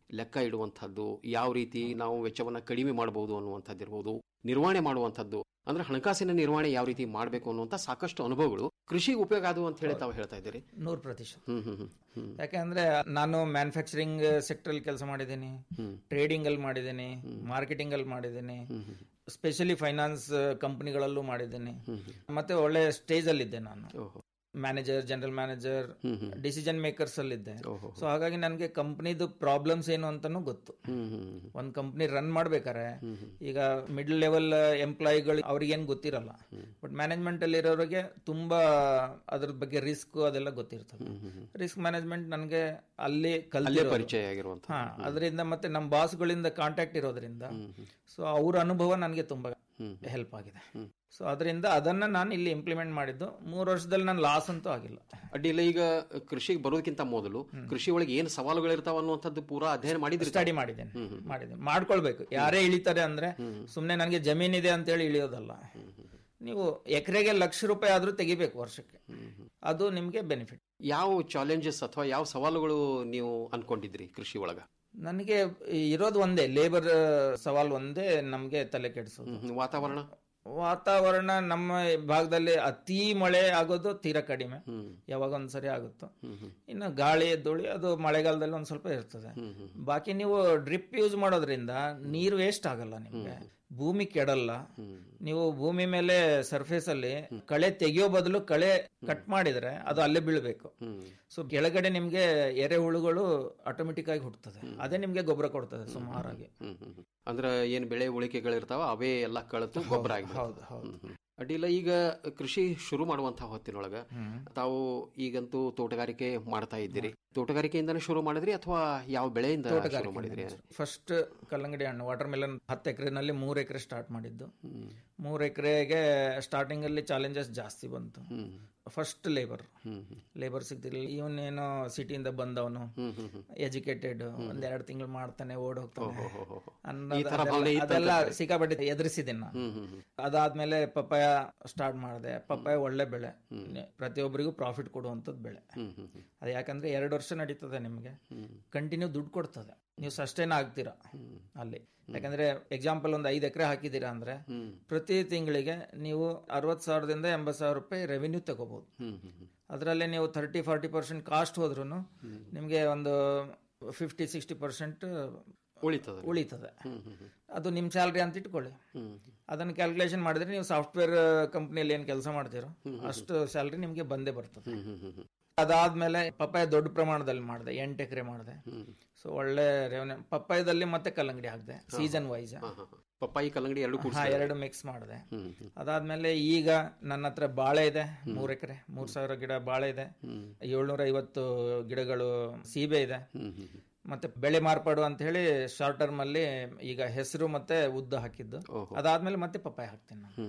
Speaker 9: ಲೆಕ್ಕ ಇಡುವಂಥದ್ದು ಯಾವ ರೀತಿ ನಾವು ವೆಚ್ಚವನ್ನು ಕಡಿಮೆ ಮಾಡಬಹುದು ಅನ್ನುವಂಥದ್ದು ಇರ್ಬೋದು ನಿರ್ವಹಣೆ ಮಾಡುವಂಥದ್ದು ಅಂದ್ರೆ ಹಣಕಾಸಿನ ನಿರ್ವಹಣೆ ಯಾವ ರೀತಿ ಮಾಡಬೇಕು ಅನ್ನುವಂಥ ಸಾಕಷ್ಟು ಅನುಭವಗಳು ಕೃಷಿಗೆ ಉಪಯೋಗ ಆದವು ಅಂತ ಹೇಳಿ ತಾವು ಹೇಳ್ತಾ ಇದ್ದೀರಿ
Speaker 8: ನೂರು ಪ್ರತಿಶತ
Speaker 9: ಹ್ಮ್ ಹ್ಮ್ ಹ್ಮ್ ಹ್ಮ್
Speaker 8: ಯಾಕೆಂದ್ರೆ ನಾನು ಮ್ಯಾನುಫ್ಯಾಕ್ಚರಿಂಗ್ ಸೆಕ್ಟರ್ ಅಲ್ಲಿ ಕೆಲಸ ಮಾಡಿದ್ದೀನಿ ಟ್ರೇಡಿಂಗ್ ಅಲ್ಲಿ ಮಾಡಿದ್ದೀನಿ ಮಾರ್ಕೆಟಿಂಗ್ ಅಲ್ಲಿ ಮಾಡಿದ್ದೀನಿ ಸ್ಪೆಷಲಿ ಫೈನಾನ್ಸ್ ಕಂಪನಿಗಳಲ್ಲೂ ಮಾಡಿದ್ದೀನಿ ಮತ್ತೆ ಒಳ್ಳೆ ಸ್ಟೇಜ್ ಅಲ್ಲಿ ಇದ್ದೆ ನಾನು
Speaker 9: ಓಹೋ
Speaker 8: ಮ್ಯಾನೇಜರ್ ಜನರಲ್ ಮ್ಯಾನೇಜರ್
Speaker 9: ಹ್ಮ್ ಹ್ಮ್
Speaker 8: ಡಿಸಿಷನ್ ಮೇಕರ್ಸ್ ಅಲ್ಲಿ ಇದ್ದೆ
Speaker 9: ಓಹೋ
Speaker 8: ಸೊ ಹಾಗಾಗಿ ನನಗೆ ಕಂಪ್ನಿದು ಪ್ರಾಬ್ಲಮ್ಸ್ ಏನು ಅಂತಾನು ಗೊತ್ತು
Speaker 9: ಹ್ಮ್ ಹ್ಮ್ ಹ್ಮ್
Speaker 8: ಒಂದ್ ಕಂಪ್ನಿ ರನ್ ಮಾಡ್ಬೇಕಾರೆ ಈಗ ಮಿಡ್ಲ್ ಲೆವೆಲ್ ಎಂಪ್ಲಾಯಿಗಳು ಅವ್ರಿಗೇನು ಗೊತ್ತಿರಲ್ಲ ಬಟ್ ಮ್ಯಾನೇಜ್ಮೆಂಟ್ ಅಲ್ಲಿ ಇರೋರಿಗೆ ತುಂಬಾ ಅದ್ರ ಬಗ್ಗೆ ರಿಸ್ಕ್ ಅದೆಲ್ಲ ಗೊತ್ತಿರ್ತದೆ ರಿಸ್ಕ್ ಮ್ಯಾನೇಜ್ಮೆಂಟ್ ನನಗೆ ಅಲ್ಲಿ
Speaker 9: ಅಲ್ಲೇ
Speaker 8: ಕಲ್ತಿರೋದು.
Speaker 9: ಪರಿಚಯ ಆಗಿರುವಂಥ
Speaker 8: ಹಾ ಅದರಿಂದ ಮತ್ತೆ ನಮ್ಮ ಬಾಸ್ಗಳಿಂದ ಕಾಂಟ್ಯಾಕ್ಟ್ ಇರೋದ್ರಿಂದ ಸೊ ಅವ್ರ ಅನುಭವ ನನಗೆ ತುಂಬಾ ಹೆಲ್ಪ್ ಆಗಿದೆ ಸೊ ಅದರಿಂದ ಅದನ್ನ ನಾನು ಇಲ್ಲಿ ಇಂಪ್ಲಿಮೆಂಟ್ ಮಾಡಿದ್ದು ಮೂರು ವರ್ಷದಲ್ಲಿ ನಾನು ಲಾಸ್ ಅಂತೂ ಆಗಿಲ್ಲ
Speaker 9: ಅಡ್ಡಿಲ್ಲ ಈಗ ಕೃಷಿಗೆ ಬರೋದಕ್ಕಿಂತ ಮೊದಲು ಕೃಷಿ ಒಳಗೆ ಏನು ಸವಾಲುಗಳಿರ್ತಾವ ಅನ್ನುವಂಥದ್ದು ಪೂರಾ ಅಧ್ಯಯನ ಮಾಡಿದ್ರಿ
Speaker 8: ಸ್ಟಡಿ ಮಾಡಿದ್ದೇನೆ ಮಾಡಿದ್ದೇನೆ ಮಾಡ್ಕೊಳ್ಬೇಕು ಯಾರೇ ಇಳಿತಾರೆ ಅಂದ್ರೆ ಸುಮ್ಮನೆ ನನಗೆ ಜಮೀನಿದೆ ಅಂತೇಳಿ ಇಳಿಯೋದಲ್ಲ ನೀವು ಎಕರೆಗೆ ಲಕ್ಷ ರೂಪಾಯಿ ಆದ್ರೂ ತೆಗಿಬೇಕು ವರ್ಷಕ್ಕೆ ಅದು ನಿಮ್ಗೆ ಬೆನಿಫಿಟ್
Speaker 9: ಯಾವ ಚಾಲೆಂಜಸ್ ಅಥವಾ ಯಾವ ಸವಾಲುಗಳು ನೀವು ಅನ್ಕೊಂಡಿದ್ರಿ ಕೃಷಿ ಒಳಗ
Speaker 8: ನನಗೆ ಇರೋದು ಒಂದೇ ಲೇಬರ್ ಸವಾಲ್ ಒಂದೇ ನಮ್ಗೆ ತಲೆ ಕೆಡಿಸೋದು
Speaker 9: ಹ್ಮ್, ವಾತಾವರಣ
Speaker 8: ವಾತಾವರಣ ನಮ್ಮ ಭಾಗದಲ್ಲಿ ಅತಿ ಮಳೆ ಆಗೋದು ತೀರಾ ಕಡಿಮೆ ಯಾವಾಗ ಒಂದ್ಸರಿ ಆಗುತ್ತೋ ಇನ್ನು ಗಾಳಿ ಧೂಳಿ ಅದು ಮಳೆಗಾಲದಲ್ಲಿ ಒಂದ್ ಸ್ವಲ್ಪ ಇರ್ತದೆ ಬಾಕಿ ನೀವು ಡ್ರಿಪ್ ಯೂಸ್ ಮಾಡೋದ್ರಿಂದ ನೀರು ವೇಸ್ಟ್ ಆಗಲ್ಲ ನಿಮ್ಗೆ ಭೂಮಿ ಕೆಡಲ್ಲ ನೀವು ಭೂಮಿ ಮೇಲೆ ಸರ್ಫೇಸ್ ಅಲ್ಲಿ ಕಳೆ ತೆಗೆಯೋ ಬದಲು ಕಳೆ ಕಟ್ ಮಾಡಿದ್ರೆ ಅದು ಅಲ್ಲೇ ಬೀಳ್ಬೇಕು ಸೊ ಕೆಳಗಡೆ ನಿಮ್ಗೆ ಎರೆಹುಳುಗಳು ಆಟೋಮೆಟಿಕ್ ಆಗಿ ಹುಟ್ಟುತ್ತದೆ ಅದೇ ನಿಮ್ಗೆ ಗೊಬ್ಬರ ಕೊಡ್ತದೆ ಸುಮಾರಾಗಿ
Speaker 9: ಹ್ಮ್, ಹ್ಮ್, ಹ್ಮ್. ಅಂದ್ರ ಏನ್ ಬೆಳೆ ಉಳಿಕೆಗಳಿರ್ತಾವ ಅವೇ ಎಲ್ಲ ಕಳೆತು ಗೊಬ್ಬರ ಆಗಿ
Speaker 8: ಹೌದು ಹೌದು
Speaker 9: ಅಡ್ಡಿಲ್ಲ ಈಗ ಕೃಷಿ ಶುರು ಮಾಡುವಂತಹ ಹೊತ್ತಿನೊಳಗ ತಾವು ಈಗಂತೂ ತೋಟಗಾರಿಕೆ ಮಾಡ್ತಾ ಇದ್ದೀರಿ ತೋಟಗಾರಿಕೆಯಿಂದನೇ ಶುರು ಮಾಡಿದ್ರಿ ಅಥವಾ ಯಾವ ಬೆಳೆಯಿಂದ ಶುರು ಮಾಡಿದ್ರಿ
Speaker 8: ಫಸ್ಟ್ ಕಲ್ಲಂಗಡಿ ಹಣ್ಣು ವಾಟರ್ ಮೆಲನ್ ಹತ್ತು ಎಕರೆನಲ್ಲಿ ಮೂರು ಎಕರೆ ಸ್ಟಾರ್ಟ್ ಮಾಡಿದ್ದು ಮೂರು ಎಕರೆಗೆ ಸ್ಟಾರ್ಟಿಂಗ್ ಅಲ್ಲಿ ಚಾಲೆಂಜಸ್ ಜಾಸ್ತಿ ಬಂತು ಫಸ್ಟ್ ಲೇಬರ್ ಲೇಬರ್ ಸಿಗ್ತಿರ್ಲಿಲ್ಲ ಇವನೇನೋ ಸಿಟಿಯಿಂದ ಬಂದವನು ಎಜುಕೇಟೆಡ್ ಒಂದ್ ಎರಡು ತಿಂಗಳು ಮಾಡ್ತಾನೆ ಓಡ್ ಹೋಗ್ತಾನೆ ಅನ್ನೋದು
Speaker 9: ಈ ತರ
Speaker 8: ಅದೆಲ್ಲ-
Speaker 9: ಭಾವನೆ ಇತ್ತಂತ
Speaker 8: ಅದೆಲ್ಲ ಸಿಕ್ಕಾಪಟ್ಟೆ ಎದುರಿಸಿದ್ದೀನಿ ನಾನು ಅದಾದ್ಮೇಲೆ ಪಪ್ಪಾಯ ಸ್ಟಾರ್ಟ್ ಮಾಡಿದೆ ಪಪ್ಪಾಯ ಒಳ್ಳೆ ಬೆಳೆ ಪ್ರತಿಯೊಬ್ಬರಿಗೂ ಪ್ರಾಫಿಟ್ ಕೊಡುವಂಥದ್ದು ಬೆಳೆ ಅದು ಯಾಕಂದ್ರೆ ಎರಡು ವರ್ಷ ನಡೀತದೆ ನಿಮಗೆ ಕಂಟಿನ್ಯೂ ದುಡ್ಡು ಕೊಡ್ತದೆ ನೀವು ಸಸ್ಟೈನ್ ಆಗ್ತೀರಾ ಅಲ್ಲಿ ಯಾಕಂದ್ರೆ ಎಕ್ಸಾಂಪಲ್ ಒಂದು ಐದು ಎಕರೆ ಹಾಕಿದ್ದೀರಾ ಅಂದ್ರೆ ಪ್ರತಿ ತಿಂಗಳಿಗೆ ನೀವು ಅರವತ್ತು ಸಾವಿರದಿಂದ ಎಂಬತ್ತು ಸಾವಿರ ರೂಪಾಯಿ ರೆವಿನ್ಯೂ ತಗೋಬಹುದು ಅದರಲ್ಲಿ ನೀವು ತರ್ಟಿ ಫಾರ್ಟಿ ಪರ್ಸೆಂಟ್ ಕಾಸ್ಟ್ ಹೋದ್ರೂ ನಿಮಗೆ ಒಂದು ಫಿಫ್ಟಿ ಸಿಕ್ಸ್ಟಿ ಪರ್ಸೆಂಟ್
Speaker 9: ಉಳಿತದೆ
Speaker 8: ಉಳಿತದೆ ಅದು ನಿಮ್ಮ ಸ್ಯಾಲ್ರಿ ಅಂತ ಇಟ್ಕೊಳ್ಳಿ ಅದನ್ನು ಕ್ಯಾಲ್ಕುಲೇಷನ್ ಮಾಡಿದ್ರೆ ನೀವು ಸಾಫ್ಟ್ವೇರ್ ಕಂಪ್ನಿಯಲ್ಲಿ ಏನು ಕೆಲಸ ಮಾಡ್ತೀರೋ ಅಷ್ಟು ಸ್ಯಾಲ್ರಿ ನಿಮಗೆ ಬಂದೇ ಬರ್ತದೆ ಅದಾದ್ಮೇಲೆ ಪಪ್ಪಾಯ ದೊಡ್ಡ ಪ್ರಮಾಣದಲ್ಲಿ ಮಾಡಿದೆ ಎಂಟು ಎಕರೆ ಮಾಡಿದೆ ಸೊ ಒಳ್ಳೆ ರೆವೆನ್ಯೂ ಪಪ್ಪಾಯದಲ್ಲಿ ಮತ್ತೆ ಕಲ್ಲಂಗಡಿ ಹಾಕಿದೆ ಸೀಸನ್ ವೈಸ್
Speaker 9: ಪಪ್ಪಾಯಿ ಕಲ್ಲಂಗಡಿ ಎರಡು ಕೂಡ
Speaker 8: ಹಾ ಎರಡು ಮಿಕ್ಸ್ ಮಾಡಿದೆ ಅದಾದ್ಮೇಲೆ ಈಗ ನನ್ನ ಹತ್ರ ಬಾಳೆ ಇದೆ ಮೂರ್ ಎಕರೆ ಮೂರ್ ಸಾವಿರ ಗಿಡ ಬಾಳೆ ಇದೆ ಏಳ್ನೂರ ಐವತ್ತು ಗಿಡಗಳು ಸೀಬೆ ಇದೆ ಮತ್ತೆ ಬೆಳೆ ಮಾರ್ಪಾಡು ಅಂತ ಹೇಳಿ ಶಾರ್ಟ್ ಟರ್ಮ್ ಅಲ್ಲಿ ಈಗ ಹೆಸರು ಮತ್ತೆ ಉದ್ದ ಹಾಕಿದ್ದು ಅದಾದ್ಮೇಲೆ ಮತ್ತೆ ಪಪ್ಪಾಯ ಹಾಕ್ತೀನಿ ನಾನು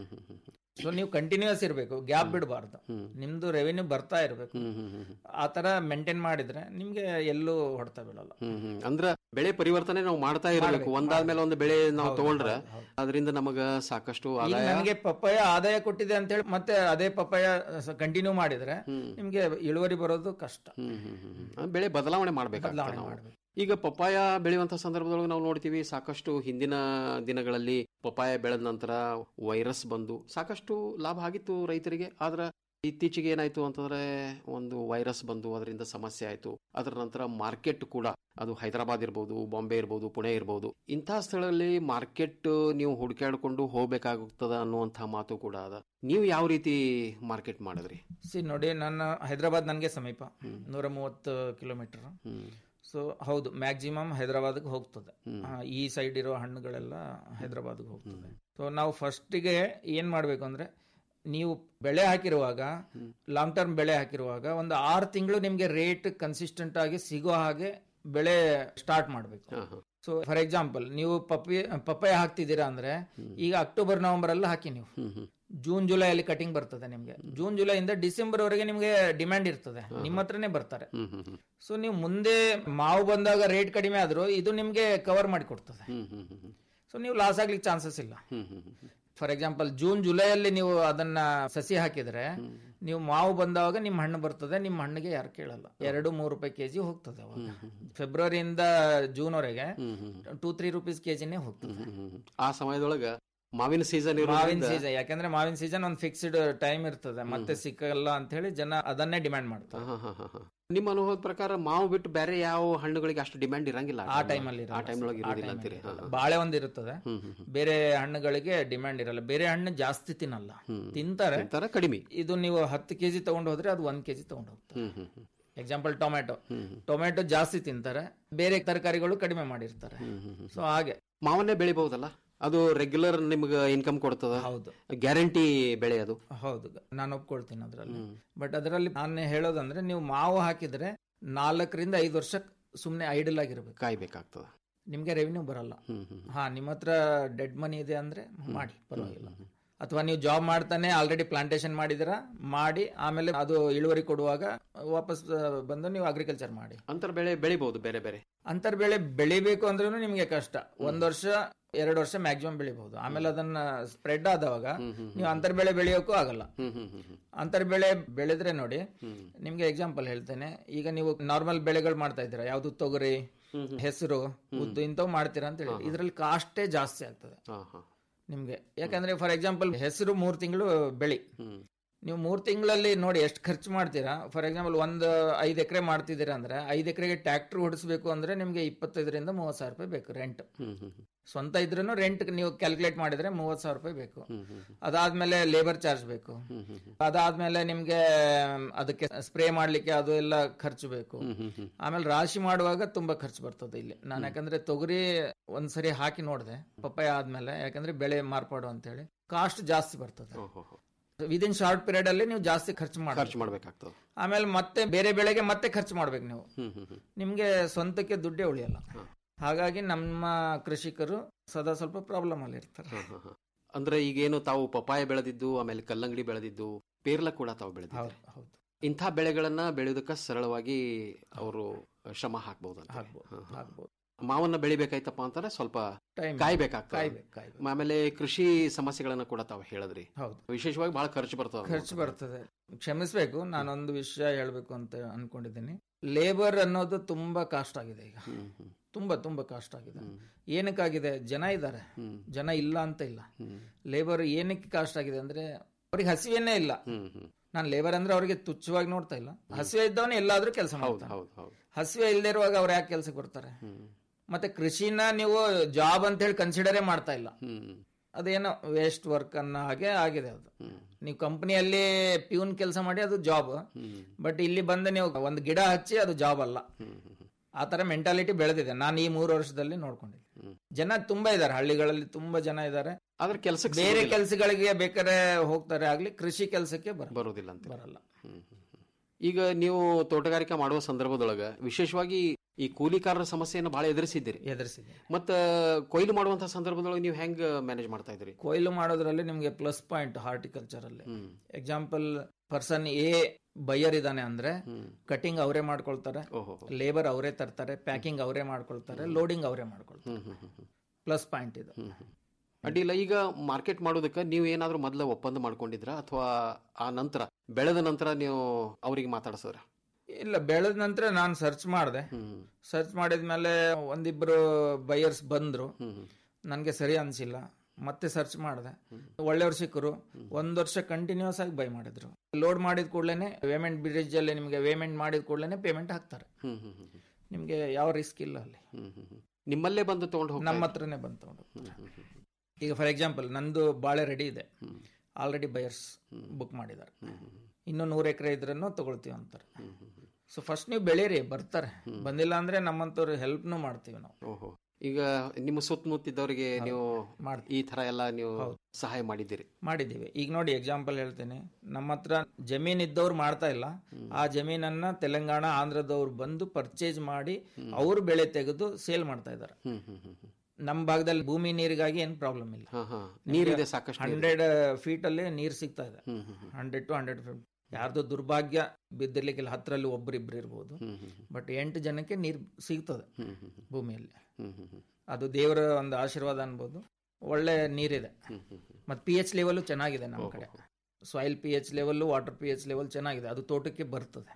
Speaker 8: ಸೊ ನೀವು ಕಂಟಿನ್ಯೂಸ್ ಇರಬೇಕು ಗ್ಯಾಪ್ ಬಿಡಬಾರ್ದು ನಿಮ್ದು ರೆವೆನ್ಯೂ ಬರ್ತಾ ಇರಬೇಕು ಆ ತರ ಮೇಂಟೈನ್ ಮಾಡಿದ್ರೆ ನಿಮ್ಗೆ ಎಲ್ಲೂ ಹೊಡ್ತಾ ಬೀಳಲ್ಲ
Speaker 9: ಹ್ಮ್ ಹ್ಮ್. ಅಂದ್ರ ಬೆಳೆ ಪರಿವರ್ತನೆ ನಾವು ಮಾಡ್ತಾ ಇರಬೇಕು ಒಂದಾದ್ಮೇಲೆ ಒಂದು ಬೆಳೆ ನಾವು ತಗೊಂಡ್ರೆ ಅದರಿಂದ ನಮಗ ಸಾಕಷ್ಟು
Speaker 8: ಈಗ
Speaker 9: ಆದಾಯ
Speaker 8: ನನಗೆ ಪಪ್ಪಾಯ ಆದಾಯ ಕೊಟ್ಟಿದೆ ಅಂತ ಹೇಳಿ ಮತ್ತೆ ಅದೇ ಪಪ್ಪಾಯ ಕಂಟಿನ್ಯೂ ಮಾಡಿದ್ರೆ ನಿಮ್ಗೆ ಇಳುವರಿ ಬರೋದು ಕಷ್ಟ
Speaker 9: ಹ್ಮ್ ಹ್ಮ್ ಹ್ಮ್ ಹ್ಮ್. ಆ ಬೆಳೆ ಬದಲಾವಣೆ ಮಾಡ್ಬೇಕಾಗ್ತದೆ
Speaker 8: ಬದಲಾವಣೆ
Speaker 9: ನಾವು
Speaker 8: ಮಾಡ್ಬೇಕು.
Speaker 9: ಈಗ ಪಪ್ಪಾಯ ಬೆಳೆಯುವಂತ ಸಂದರ್ಭದೊಳಗೆ ನಾವು ನೋಡ್ತೀವಿ ಸಾಕಷ್ಟು ಹಿಂದಿನ ದಿನಗಳಲ್ಲಿ ಪಪ್ಪಾಯ ಬೆಳೆದ ನಂತರ ವೈರಸ್ ಬಂದು ಸಾಕಷ್ಟು ಲಾಭ ಆಗಿತ್ತು ರೈತರಿಗೆ ಆದ್ರೆ ಇತ್ತೀಚೆಗೆ ಏನಾಯ್ತು ಅಂತಂದ್ರೆ ಒಂದು ವೈರಸ್ ಬಂದು ಅದರಿಂದ ಸಮಸ್ಯೆ ಆಯ್ತು ಅದರ ನಂತರ ಮಾರ್ಕೆಟ್ ಕೂಡ ಅದು ಹೈದರಾಬಾದ್ ಇರ್ಬೋದು ಬಾಂಬೆ ಇರ್ಬೋದು ಪುಣೆ ಇರ್ಬೋದು ಇಂತಹ ಸ್ಥಳದಲ್ಲಿ ಮಾರ್ಕೆಟ್ ನೀವು ಹುಡುಕಾಡ್ಕೊಂಡು ಹೋಗ್ಬೇಕಾಗುತ್ತದ ಅನ್ನುವಂತಹ ಮಾತು ಕೂಡ ಅದ ನೀವು ಯಾವ ರೀತಿ ಮಾರ್ಕೆಟ್ ಮಾಡಿದ್ರಿ
Speaker 8: ಸಿ ನೋಡಿ ನನ್ನ ಹೈದರಾಬಾದ್ ನನಗೆ ಸಮೀಪ ನೂರ ಮೂವತ್ತು ಕಿಲೋಮೀಟರ್ ಸೊ ಹೌದು ಮ್ಯಾಕ್ಸಿಮಮ್ ಹೈದರಾಬಾದ್ಗೆ ಹೋಗ್ತದೆ ಆ, ಈ ಸೈಡ್ ಇರೋ ಹಣ್ಣುಗಳೆಲ್ಲ ಹೈದರಾಬಾದ್ಗೆ ಹೋಗ್ತದೆ ಸೊ ನಾವು ಫಸ್ಟಿಗೆ ಏನ್ ಮಾಡ್ಬೇಕು ಅಂದ್ರೆ ನೀವು ಬೆಳೆ ಹಾಕಿರುವಾಗ ಲಾಂಗ್ ಟರ್ಮ್ ಬೆಳೆ ಹಾಕಿರುವಾಗ ಒಂದು ಆರು ತಿಂಗಳು ನಿಮ್ಗೆ ರೇಟ್ ಕನ್ಸಿಸ್ಟೆಂಟ್ ಆಗಿ ಸಿಗೋ ಹಾಗೆ ಬೆಳೆ ಸ್ಟಾರ್ಟ್ ಮಾಡಬೇಕು ಸೊ ಫಾರ್ ಎಕ್ಸಾಂಪಲ್ ನೀವು ಪಪ್ಪಿ ಪಪ್ಪಾಯ ಹಾಕ್ತಿದ್ದೀರಾ ಅಂದ್ರೆ ಈಗ ಅಕ್ಟೋಬರ್ ನವೆಂಬರ್ ಅಲ್ಲಿ ಹಾಕಿ ನೀವು ಜೂನ್ ಜುಲೈ ಅಲ್ಲಿ ಕಟಿಂಗ್ ಬರ್ತದೆ ನಿಮ್ಗೆ ಜೂನ್ ಜುಲೈ ಇಂದ ಡಿಸೆಂಬರ್ ವರೆಗೆ ನಿಮ್ಗೆ ಡಿಮ್ಯಾಂಡ್ ಇರ್ತದೆ ನಿಮ್ಮ ಹತ್ರನೇ ಬರ್ತಾರೆ ಸೊ ನೀವು ಮುಂದೆ ಮಾವು ಬಂದಾಗ ರೇಟ್ ಕಡಿಮೆ ಆದ್ರೂ ಇದು ನಿಮ್ಗೆ ಕವರ್ ಮಾಡಿ ಕೊಡ್ತದೆ ಸೊ ನೀವು ಲಾಸ್ ಆಗ್ಲಿಕ್ಕೆ ಚಾನ್ಸಸ್ ಇಲ್ಲ ಫಾರ್ ಎಕ್ಸಾಂಪಲ್ ಜೂನ್ ಜುಲೈಯಲ್ಲಿ ನೀವು ಅದನ್ನ ಸಸಿ ಹಾಕಿದ್ರೆ ನೀವು ಮಾವು ಬಂದಾಗ ನಿಮ್ಮ ಹಣ್ಣು ಬರ್ತದೆ ನಿಮ್ಮ ಹಣ್ಣಿಗೆ ಯಾರು ಕೇಳಲ್ಲ ಎರಡು ಮೂರು ರೂಪಾಯಿ ಕೆಜಿ ಹೋಗ್ತದೆ ಅವಾಗ ಫೆಬ್ರವರಿಯಿಂದ ಜೂನ್ ವರೆಗೆ ಟೂ ತ್ರೀ ರುಪೀಸ್ ಕೆಜಿನೇ ಹೋಗ್ತದೆ
Speaker 9: ಆ ಸಮಯದೊಳಗ ಮಾವಿನ ಸೀಸನ್
Speaker 8: ಮಾವಿನ ಸೀಸನ್ ಯಾಕಂದ್ರೆ ಮಾವಿನ ಸೀಸನ್ ಒಂದು ಫಿಕ್ಸ್ಡ್ ಟೈಮ್ ಇರ್ತದೆ ಮತ್ತೆ ಸಿಕ್ಕಲ್ಲ ಅಂತ ಹೇಳಿ ಜನ ಅದನ್ನೇ ಡಿಮ್ಯಾಂಡ್ ಮಾಡ್ತಾರೆ
Speaker 9: ನಿಮ್ಮ ಅನುಭವದ ಪ್ರಕಾರ ಮಾವು ಬಿಟ್ಟು ಬೇರೆ ಯಾವ ಹಣ್ಣುಗಳಿಗೆ ಅಷ್ಟು ಡಿಮ್ಯಾಂಡ್ ಇರಂಗಿಲ್ಲ
Speaker 8: ಆ ಟೈಮಲ್ಲಿ
Speaker 9: ಆ ಟೈಮ್ ಒಳಗೆ ಇರೋದಿಲ್ಲ ಅಂತೀರಿ ಹಾ, ಹಾ.
Speaker 8: ಬಾಳೆ ಒಂದು ಇರುತ್ತದೆ ಬೇರೆ ಹಣ್ಣುಗಳಿಗೆ ಡಿಮ್ಯಾಂಡ್ ಇರಲ್ಲ ಬೇರೆ ಹಣ್ಣು ಜಾಸ್ತಿ ತಿನ್ನಲ್ಲ ತಿಂತಾರೆ
Speaker 9: ತಿಂತಾರೆ ಕಡಿಮೆ
Speaker 8: ಇದು ನೀವು ಹತ್ತು ಕೆಜಿ ತಗೊಂಡು ಹೋದ್ರೆ ಅದು ಒಂದ್ ಕೆಜಿ ತಗೊಂಡು ಹೋಗ್ತಾರೆ
Speaker 9: ಹ್ಮ್ ಹ್ಮ್ ಹ್ಮ್
Speaker 8: ಎಕ್ಸಾಂಪಲ್ ಟೊಮೆಟೊ ಟೊಮೆಟೊ ಜಾಸ್ತಿ ತಿಂತಾರೆ ಬೇರೆ ತರಕಾರಿಗಳು ಕಡಿಮೆ ಮಾಡಿರ್ತಾರೆ ಸೊ ಹಾಗೆ
Speaker 9: ಮಾವನ್ನೇ ಬೆಳಿಬಹುದಲ್ಲ ಅದು ರೆಗ್ಯುಲರ್ ನಿಮ್ಗೆ ಇನ್ಕಮ್ ಕೊಡ್ತದ
Speaker 8: ಹೌದು
Speaker 9: ಗ್ಯಾರಂಟಿ ಬೆಳೆ ಅದು
Speaker 8: ಹೌದು ನಾನು ಒಪ್ಕೊಳ್ತೀನಿ ಅದರಲ್ಲಿ ಬಟ್ ಅದರಲ್ಲಿ ನಾನು ಹೇಳೋದಂದ್ರೆ ನೀವು ಮಾವು ಹಾಕಿದ್ರೆ ನಾಲ್ಕರಿಂದ ಐದು ವರ್ಷ ಸುಮ್ಮನೆ ಐಡಲ್ ಆಗಿರ್ಬೇಕು
Speaker 9: ಕಾಯ್ಬೇಕಾಗ್ತದ
Speaker 8: ನಿಮ್ಗೆ ರೆವಿನ್ಯೂ ಬರಲ್ಲ
Speaker 9: ಹ್ಮ್ ಹ್ಮ್
Speaker 8: ಹಾ ನಿಮ್ಮ ಹತ್ರ ಡೆಡ್ ಮನಿ ಇದೆ ಅಂದ್ರೆ ಮಾಡಿ ಪರವಾಗಿಲ್ಲ ಅಥವಾ ನೀವು ಜಾಬ್ ಮಾಡ್ತಾನೆ ಆಲ್ರೆಡಿ ಪ್ಲಾಂಟೇಶನ್ ಮಾಡಿದಿರಾ ಮಾಡಿ ಆಮೇಲೆ ಅದು ಇಳುವರಿ ಕೊಡುವಾಗ ವಾಪಸ್ ಆ, ಬಂದು ನೀವು ಅಗ್ರಿಕಲ್ಚರ್ ಮಾಡಿ
Speaker 9: ಅಂತರ ಬೆಳೆ ಬೆಳಿಬಹುದು ಬೇರೆ ಬೇರೆ
Speaker 8: ಅಂತರ್ ಬೆಳೆ ಬೆಳಿಬೇಕು ಅಂದ್ರೂ ನಿಮ್ಗೆ ಕಷ್ಟ ಒಂದ್ ವರ್ಷ ಎರಡು ವರ್ಷ ಮ್ಯಾಕ್ಸಿಮಮ್ ಬೆಳಿಬಹುದು ಆಮೇಲೆ ಅದನ್ನ ಸ್ಪ್ರೆಡ್ ಆದವಾಗ ನೀವು ಅಂತರ್ ಬೆಳೆ ಬೆಳೆಯೋಕ್ಕೂ ಆಗಲ್ಲ
Speaker 9: ಹ್ಮ್ ಹ್ಮ್ ಹ್ಮ್ ಹ್ಮ್
Speaker 8: ಅಂತರ್ ಬೆಳೆ ಬೆಳೆದ್ರೆ ನೋಡಿ ನಿಮ್ಗೆ ಎಕ್ಸಾಂಪಲ್ ಹೇಳ್ತೇನೆ ಈಗ ನೀವು ನಾರ್ಮಲ್ ಬೆಳೆಗಳು ಮಾಡ್ತಾ ಇದ್ದೀರಾ ಯಾವ್ದು ತೊಗರಿ ಹೆಸರು ಉದ್ದು ಇಂಥವು ಮಾಡ್ತೀರಾ ಅಂತ ಹೇಳಿ ಇದ್ರಲ್ಲಿ ಕಾಸ್ಟೇ ಜಾಸ್ತಿ ಆಗ್ತದೆ
Speaker 9: ಹಾ ಹಾ
Speaker 8: ನಿಮ್ಗೆ ಯಾಕಂದ್ರೆ ಫಾರ್ ಎಕ್ಸಾಂಪಲ್ ಹೆಸರು ಮೂರ್ ತಿಂಗಳು ಬೆಳಿ
Speaker 9: ಹ್ಮ್
Speaker 8: ನೀವು ಮೂರ್ ತಿಂಗಳಲ್ಲಿ ನೋಡಿ ಎಷ್ಟು ಖರ್ಚು ಮಾಡ್ತೀರಾ ಫಾರ್ ಎಕ್ಸಾಂಪಲ್ ಒಂದು ಐದು ಎಕರೆ ಮಾಡ್ತಿದ್ದೀರಾ ಅಂದ್ರೆ ಐದು ಎಕರೆಗೆ ಟ್ರ್ಯಾಕ್ಟರ್ ಹೊಡಿಸ್ಬೇಕು ಅಂದ್ರೆ ನಿಮ್ಗೆ ಇಪ್ಪತ್ತೈದರಿಂದ ಮೂವತ್ತು ಸಾವಿರ ರೂಪಾಯಿ ಬೇಕು ರೆಂಟ್
Speaker 9: ಹ್ಮ್ ಹ್ಮ್ ಹ್ಮ್
Speaker 8: ಸ್ವಂತ ಇದ್ರೂ ರೆಂಟ್ ನೀವು ಕ್ಯಾಲ್ಕುಲೇಟ್ ಮಾಡಿದ್ರೆ ಮೂವತ್ತು ಸಾವಿರ ರೂಪಾಯಿ ಬೇಕು
Speaker 9: ಹ್ಮ್ ಹ್ಮ್ ಹ್ಮ್
Speaker 8: ಅದಾದ್ಮೇಲೆ ಲೇಬರ್ ಚಾರ್ಜ್ ಬೇಕು
Speaker 9: ಹ್ಮ್ ಹ್ಮ್ ಹ್ಮ್
Speaker 8: ಅದಾದ್ಮೇಲೆ ನಿಮ್ಗೆ ಅದಕ್ಕೆ ಸ್ಪ್ರೇ ಮಾಡ್ಲಿಕ್ಕೆ ಅದು ಎಲ್ಲ ಖರ್ಚು ಬೇಕು
Speaker 9: ಹ್ಮ್ ಹ್ಮ್ ಹ್ಮ್
Speaker 8: ಆಮೇಲೆ ರಾಶಿ ಮಾಡುವಾಗ ತುಂಬಾ ಖರ್ಚು ಬರ್ತದೆ ಇಲ್ಲಿ ನಾನು ಯಾಕಂದ್ರೆ ತೊಗರಿ ಒಂದ್ಸರಿ ಹಾಕಿ ನೋಡಿದೆ ಪಪ್ಪಾಯ ಆದ್ಮೇಲೆ ಯಾಕಂದ್ರೆ ಬೆಳೆ ಮಾರ್ಪಾಡು ಅಂತ ಹೇಳಿ ಕಾಸ್ಟ್ ಜಾಸ್ತಿ ಬರ್ತದೆ
Speaker 9: ಓಹೋ ಹೋ.
Speaker 8: ವಿದಿನ್ ಶಾರ್ಟ್ ಪೀರಿಯಡ್ ಅಲ್ಲಿ ನೀವು ಜಾಸ್ತಿ ಖರ್ಚು ಮಾಡಿ
Speaker 9: ಖರ್ಚು ಮಾಡ್ಬೇಕಾಗ್ತದ
Speaker 8: ಆಮೇಲೆ ಮತ್ತೆ ಬೇರೆ ಬೆಳೆಗೆ ಮತ್ತೆ ಖರ್ಚು ಮಾಡ್ಬೇಕು ನೀವು
Speaker 9: ಹ್ಮ್ ಹ್ಮ್ ಹ್ಮ್
Speaker 8: ನಿಮ್ಗೆ ಸ್ವಂತಕ್ಕೆ ದುಡ್ಡೇ ಉಳಿಯಲ್ಲ ಹಾಗಾಗಿ ನಮ್ಮ ಕೃಷಿಕರು ಸದಾ ಸ್ವಲ್ಪ ಪ್ರಾಬ್ಲಮ್ ಅಲ್ಲಿ ಇರ್ತಾರೆ
Speaker 9: ಹಾ, ಹಾ, ಹಾ. ಅಂದ್ರೆ ಈಗೇನು ತಾವು ಪಪಾಯ ಬೆಳೆದಿದ್ದು ಆಮೇಲೆ ಕಲ್ಲಂಗಡಿ ಬೆಳೆದಿದ್ದು ಪೇರ್ಲ ಕೂಡ ತಾವು ಬೆಳೆದಿದ್ದಾರೆ
Speaker 8: ಹೌದು ಹೌದು
Speaker 9: ಇಂಥ ಬೆಳೆಗಳನ್ನ ಬೆಳೆಯೋದಕ್ಕೆ ಸರಳವಾಗಿ ಅವರು ಶ್ರಮ ಹಾಕ್ಬಹುದು
Speaker 8: ಆಗ್ಬೋದು ಆಗ್ಬೋದು
Speaker 9: ಮಾವನ್ನ ಬೆಳಿಬೇಕಾಯ್ತಪ್ಪ ಅಂತಂದ್ರೆ ಸ್ವಲ್ಪ
Speaker 8: ಟೈಮ್
Speaker 9: ಕಾಯ್ಬೇಕಾಗ್ತದೆ
Speaker 8: ಕಾಯ್ಬೇಕು ಕಾಯ್ಬೇಕು
Speaker 9: ಆಮೇಲೆ ಕೃಷಿ ಸಮಸ್ಯೆಗಳನ್ನ ಕೂಡ ತಾವು ಹೇಳಿದ್ರಿ
Speaker 8: ಹೌದು
Speaker 9: ವಿಶೇಷವಾಗಿ ಬಹಳ ಖರ್ಚು ಬರ್ತದೆ
Speaker 8: ಖರ್ಚು ಬರ್ತದೆ ಕ್ಷಮಿಸ್ಬೇಕು ನಾನೊಂದು ವಿಷಯ ಹೇಳ್ಬೇಕು ಅಂತ ಅನ್ಕೊಂಡಿದ್ದೀನಿ ಲೇಬರ್ ಅನ್ನೋದು ತುಂಬಾ ಕಾಸ್ಟ್ ಆಗಿದೆ ಈಗ
Speaker 9: ಹ್ಮ್ ಹ್ಮ್
Speaker 8: ತುಂಬಾ ತುಂಬಾ ಕಾಸ್ಟ್ ಆಗಿದೆ ಏನಕ್ಕಾಗಿದೆ ಜನ ಇದ್ದಾರೆ
Speaker 9: ಹ್ಮ್.
Speaker 8: ಜನ ಇಲ್ಲ ಅಂತ ಇಲ್ಲ
Speaker 9: ಹ್ಮ್
Speaker 8: ಲೇಬರ್ ಏನಕ್ಕೆ ಕಾಸ್ಟ್ ಆಗಿದೆ ಅಂದ್ರೆ ಅವ್ರಿಗೆ ಹಸಿವೆನೇ ಇಲ್ಲ
Speaker 9: ಹ್ಮ್ ಹ್ಮ್
Speaker 8: ನಾನು ಲೇಬರ್ ಅಂದ್ರೆ ಅವ್ರಿಗೆ ತುಚ್ಛವಾಗಿ ನೋಡ್ತಾ ಇಲ್ಲ ಹಸಿವೆ ಇದ್ದವನು ಎಲ್ಲಾದ್ರೂ ಕೆಲಸ
Speaker 9: ಹೌದು
Speaker 8: ಮಾಡ್ತಾನೆ
Speaker 9: ಹೌದು ಹೌದು
Speaker 8: ಹಸಿವೆ ಇಲ್ಲದೆ ಇರುವಾಗ ಅವ್ರು ಯಾಕೆ ಕೆಲ್ಸಕ್ಕೆ ಬರ್ತಾರೆ
Speaker 9: ಹ್ಮ್
Speaker 8: ಮತ್ತೆ ಕೃಷಿನ ನೀವು ಜಾಬ್ ಅಂತ ಹೇಳಿ ಕನ್ಸಿಡರೇ ಮಾಡ್ತಾ ಇಲ್ಲ
Speaker 9: ಹ್ಮ್
Speaker 8: ಅದೇನೋ ವೇಸ್ಟ್ ವರ್ಕ್ ಅನ್ನೋ ಹಾಗೆ ಆಗಿದೆ ಅದು
Speaker 9: ಹ್ಮ್
Speaker 8: ನೀವು ಕಂಪನಿಯಲ್ಲಿ ಪ್ಯೂನ್ ಕೆಲಸ ಮಾಡಿ ಅದು ಜಾಬ್
Speaker 9: ಹ್ಮ್
Speaker 8: ಬಟ್ ಇಲ್ಲಿ ಬಂದು ನೀವು ಒಂದು ಗಿಡ ಹಚ್ಚಿ ಅದು ಜಾಬ್ ಅಲ್ಲ
Speaker 9: ಹ್ಮ್ ಹ್ಮ್ ಹ್ಮ್
Speaker 8: ಆ ತರ ಮೆಂಟಾಲಿಟಿ ಬೆಳೆದಿದೆ ನಾನು ಈ ಮೂರು ವರ್ಷದಲ್ಲಿ ನೋಡ್ಕೊಂಡಿದ್ದೆ
Speaker 9: ಹ್ಮ್.
Speaker 8: ಜನ ತುಂಬಾ ಇದ್ದಾರೆ ಹಳ್ಳಿಗಳಲ್ಲಿ ತುಂಬಾ ಜನ ಇದ್ದಾರೆ
Speaker 9: ಆದ್ರೆ ಕೆಲಸಕ್ಕೆ
Speaker 8: ಬೇರೆ ಕೆಲಸಗಳಿಗೆ ಬೇಕಾದ್ರೆ ಹೋಗ್ತಾರೆ ಆಗ್ಲಿ ಕೃಷಿ ಕೆಲಸಕ್ಕೆ ಬರ
Speaker 9: ಬರೋದಿಲ್ಲ ಅಂತ
Speaker 8: ಬರಲ್ಲ
Speaker 9: ಹ್ಮ್, ಹ್ಮ್, ಹ್ಮ್. ಈಗ ನೀವು ತೋಟಗಾರಿಕೆ ಮಾಡುವ ಸಂದರ್ಭದೊಳಗ ವಿಶೇಷವಾಗಿ ಈ ಕೂಲಿಕಾರರ ಸಮಸ್ಯೆಯನ್ನು ಬಹಳ ಎದುರಿಸಿದ್ದೀರಿ
Speaker 8: ಎದುರಿಸಿದೆ
Speaker 9: ಮತ್ತ ಕೊಯ್ಲು ಮಾಡುವಂತ ಸಂದರ್ಭದೊಳಗೆ ನೀವು ಹೆಂಗ್ ಮ್ಯಾನೇಜ್ ಮಾಡ್ತಾ ಇದ್ರಿ
Speaker 8: ಕೊಯ್ಲು ಮಾಡೋದ್ರಲ್ಲಿ ನಿಮ್ಗೆ ಪ್ಲಸ್ ಪಾಯಿಂಟ್ ಹಾರ್ಟಿಕಲ್ಚರ್ ಅಲ್ಲಿ
Speaker 9: ಹ್ಮ್
Speaker 8: ಎಕ್ಸಾಂಪಲ್ ಪರ್ಸನ್ ಎ ಬೈಯರ್ ಇದ್ದಾನೆ ಅಂದ್ರೆ
Speaker 9: ಹ್ಮ್
Speaker 8: ಕಟಿಂಗ್ ಅವರೇ ಮಾಡ್ಕೊಳ್ತಾರೆ
Speaker 9: ಓಹೋ
Speaker 8: ಲೇಬರ್ ಅವರೇ ತರ್ತಾರೆ ಪ್ಯಾಕಿಂಗ್ ಅವರೇ ಮಾಡ್ಕೊಳ್ತಾರೆ ಲೋಡಿಂಗ್ ಅವರೇ ಮಾಡ್ಕೊಳ್ತಾರೆ
Speaker 9: ಹ್ಮ್ ಹ್ಮ್ ಹ್ಮ್ ಹ್ಮ್
Speaker 8: ಪ್ಲಸ್ ಪಾಯಿಂಟ್ ಇದು
Speaker 9: ಹ್ಮ್ ಹ್ಮ್. ಅಡ್ಡಿಲ್ಲ ಈಗ ಮಾರ್ಕೆಟ್ ಮಾಡೋದಕ್ಕೆ ನೀವು ಏನಾದ್ರೂ ಮೊದಲ ಒಪ್ಪಂದ ಮಾಡ್ಕೊಂಡಿದ್ರಾ ಅಥವಾ ಆ ನಂತರ ಬೆಳೆದ ನಂತರ ನೀವು ಅವರಿಗೆ ಮಾತಾಡ್ಸದ್ರ
Speaker 8: ಇಲ್ಲ ಬೆಳೆದ ನಂತರ ನಾನು ಸರ್ಚ್ ಮಾಡಿದೆ
Speaker 9: ಹ್ಮ್
Speaker 8: ಸರ್ಚ್ ಮಾಡಿದ್ಮೇಲೆ ಒಂದಿಬ್ರು ಬೈಯರ್ಸ್ ಬಂದ್ರು
Speaker 9: ಹ್ಮ್ ಹ್ಮ್
Speaker 8: ನನಗೆ ಸರಿ ಅನ್ಸಿಲ್ಲ ಮತ್ತೆ ಸರ್ಚ್ ಮಾಡಿದೆ ಒಳ್ಳೆಯವ್ರು ಸಿಕ್ಕರು ಒಂದ್ ವರ್ಷ ಕಂಟಿನ್ಯೂಸ್ ಆಗಿ ಬೈ ಮಾಡಿದ್ರು ಲೋಡ್ ಮಾಡಿದ ಕೂಡಲೇ ಪೇಮೆಂಟ್ ಬ್ರಿಡ್ಜ್ ಅಲ್ಲಿ ನಿಮಗೆ ಪೇಮೆಂಟ್ ಮಾಡಿದ ಕೂಡಲೇ ಪೇಮೆಂಟ್ ಹಾಕ್ತಾರೆ
Speaker 9: ಹ್ಮ್ ಹ್ಮ್ ಹ್ಮ್ ಹ್ಮ್
Speaker 8: ನಿಮ್ಗೆ ಯಾವ ರಿಸ್ಕ್ ಇಲ್ಲ ಅಲ್ಲಿ
Speaker 9: ಹ್ಮ್ ಹ್ಮ್ ಹ್ಮ್. ನಿಮ್ಮಲ್ಲೇ ಬಂದು ತಗೊಂಡು ಹೋಗ್ತಾ
Speaker 8: ನಮ್ಮ
Speaker 9: ಇದ್ರು?
Speaker 8: ಹತ್ರನೇ ಬಂದು ತಗೊಂಡು
Speaker 9: ಹ್ಮ್ ಹ್ಮ್ ಹ್ಮ್
Speaker 8: ಈಗ ಫಾರ್ ಎಕ್ಸಾಂಪಲ್ ನಂದು ಬಾಳೆ ರೆಡಿ ಇದೆ
Speaker 9: ಹ್ಮ್
Speaker 8: ಆಲ್ರೆಡಿ ಬಯರ್ಸ್ ಬುಕ್ ಮಾಡಿದ್ದಾರೆ
Speaker 9: ಹ್ಮ್ ಹ್ಮ್
Speaker 8: ಇನ್ನು ನೂರು ಎಕರೆ ಇದ್ರೂ ತಗೊಳ್ತೀವಿ ಅಂತಾರೆ
Speaker 9: ಹ್ಮ್ ಹ್ಮ್ ಹ್ಮ್.
Speaker 8: ಸೊ ಫಸ್ಟ್ ನೀವು ಬೆಳೀರಿ ಬರ್ತಾರೆ ಬಂದಿಲ್ಲ ಅಂದ್ರೆ ನಮ್ಮಂತವ್ರು ಹೆಲ್ಪ್ನು ಮಾಡ್ತೀವಿ ನಾವು
Speaker 9: ಓಹೋ ಈಗ ನಿಮ್ಮ ಸುತ್ತಮುತ್ತಿದ್ದವರಿಗೆ ನೀವು
Speaker 8: ಮಾಡ್ತೀವಿ.
Speaker 9: ಈ ತರ ಎಲ್ಲ ನೀವು ಸಹಾಯ ಮಾಡಿದ್ದೀರಿ
Speaker 8: ಮಾಡಿದ್ದೀವಿ ಈಗ ನೋಡಿ ಎಕ್ಸಾಂಪಲ್ ಹೇಳ್ತೇನೆ ನಮ್ಮ ಹತ್ರ ಜಮೀನ್ ಇದ್ದವ್ರು ಮಾಡ್ತಾ ಇಲ್ಲ ಆ ಜಮೀನನ್ನ ತೆಲಂಗಾಣ ಆಂಧ್ರದವ್ರು ಬಂದು ಪರ್ಚೇಸ್ ಮಾಡಿ ಅವ್ರು ಬೆಳೆ ತೆಗೆದು ಸೇಲ್ ಮಾಡ್ತಾ ಇದ್ದಾರೆ
Speaker 9: ಹ್ಮ್ ಹ್ಮ್ ಹ್ಮ್ ಹ್ಮ್.
Speaker 8: ನಮ್ಮ ಭಾಗದಲ್ಲಿ ಭೂಮಿ ನೀರಿಗಾಗಿ ಏನ್ ಪ್ರಾಬ್ಲಮ್ ಇಲ್ಲ
Speaker 9: ಹಾ ಹಾ ನೀರಿದೆ ಸಾಕಷ್ಟು ನೀರಿದೆ.
Speaker 8: ಹಂಡ್ರೆಡ್ ಫೀಟ್ ಅಲ್ಲಿ ನೀರ್ ಸಿಗ್ತಾ ಇದೆ
Speaker 9: ಹ್ಮ್ ಹ್ಮ್ ಹ್ಮ್.
Speaker 8: ಹಂಡ್ರೆಡ್ ಟು ಹಂಡ್ರೆಡ್ ಫೀಟ್ ಯಾರ್ದು ದುರ್ಭಾಗ್ಯ ಬಿದ್ದಿರ್ಲಿಕ್ಕಿಲ್ಲ ಹತ್ತರಲ್ಲಿ ಒಬ್ರಿಬ್ರು ಇರ್ಬೋದು
Speaker 9: ಹ್ಮ್ ಹ್ಮ್ ಹ್ಮ್.
Speaker 8: ಬಟ್ ಎಂಟು ಜನಕ್ಕೆ ನೀರ್ ಸಿಗ್ತದೆ
Speaker 9: ಹ್ಮ್ ಹ್ಮ್ ಹ್ಮ್.
Speaker 8: ಭೂಮಿಯಲ್ಲಿ
Speaker 9: ಹ್ಮ್ ಹ್ಮ್ ಹ್ಮ್.
Speaker 8: ಅದು ದೇವರ ಒಂದು ಆಶೀರ್ವಾದ ಅನ್ಬೋದು ಒಳ್ಳೆ ನೀರಿದೆ ಮತ್ತು ಪಿ ಎಚ್ ಲೆವೆಲ್ ಚೆನ್ನಾಗಿದೆ ನಮ್ಮ ಕಡೆ soil P H level water P H level ಚೆನ್ನಾಗಿದೆ ಅದು ತೋಟಕ್ಕೆ ಬರ್ತದೆ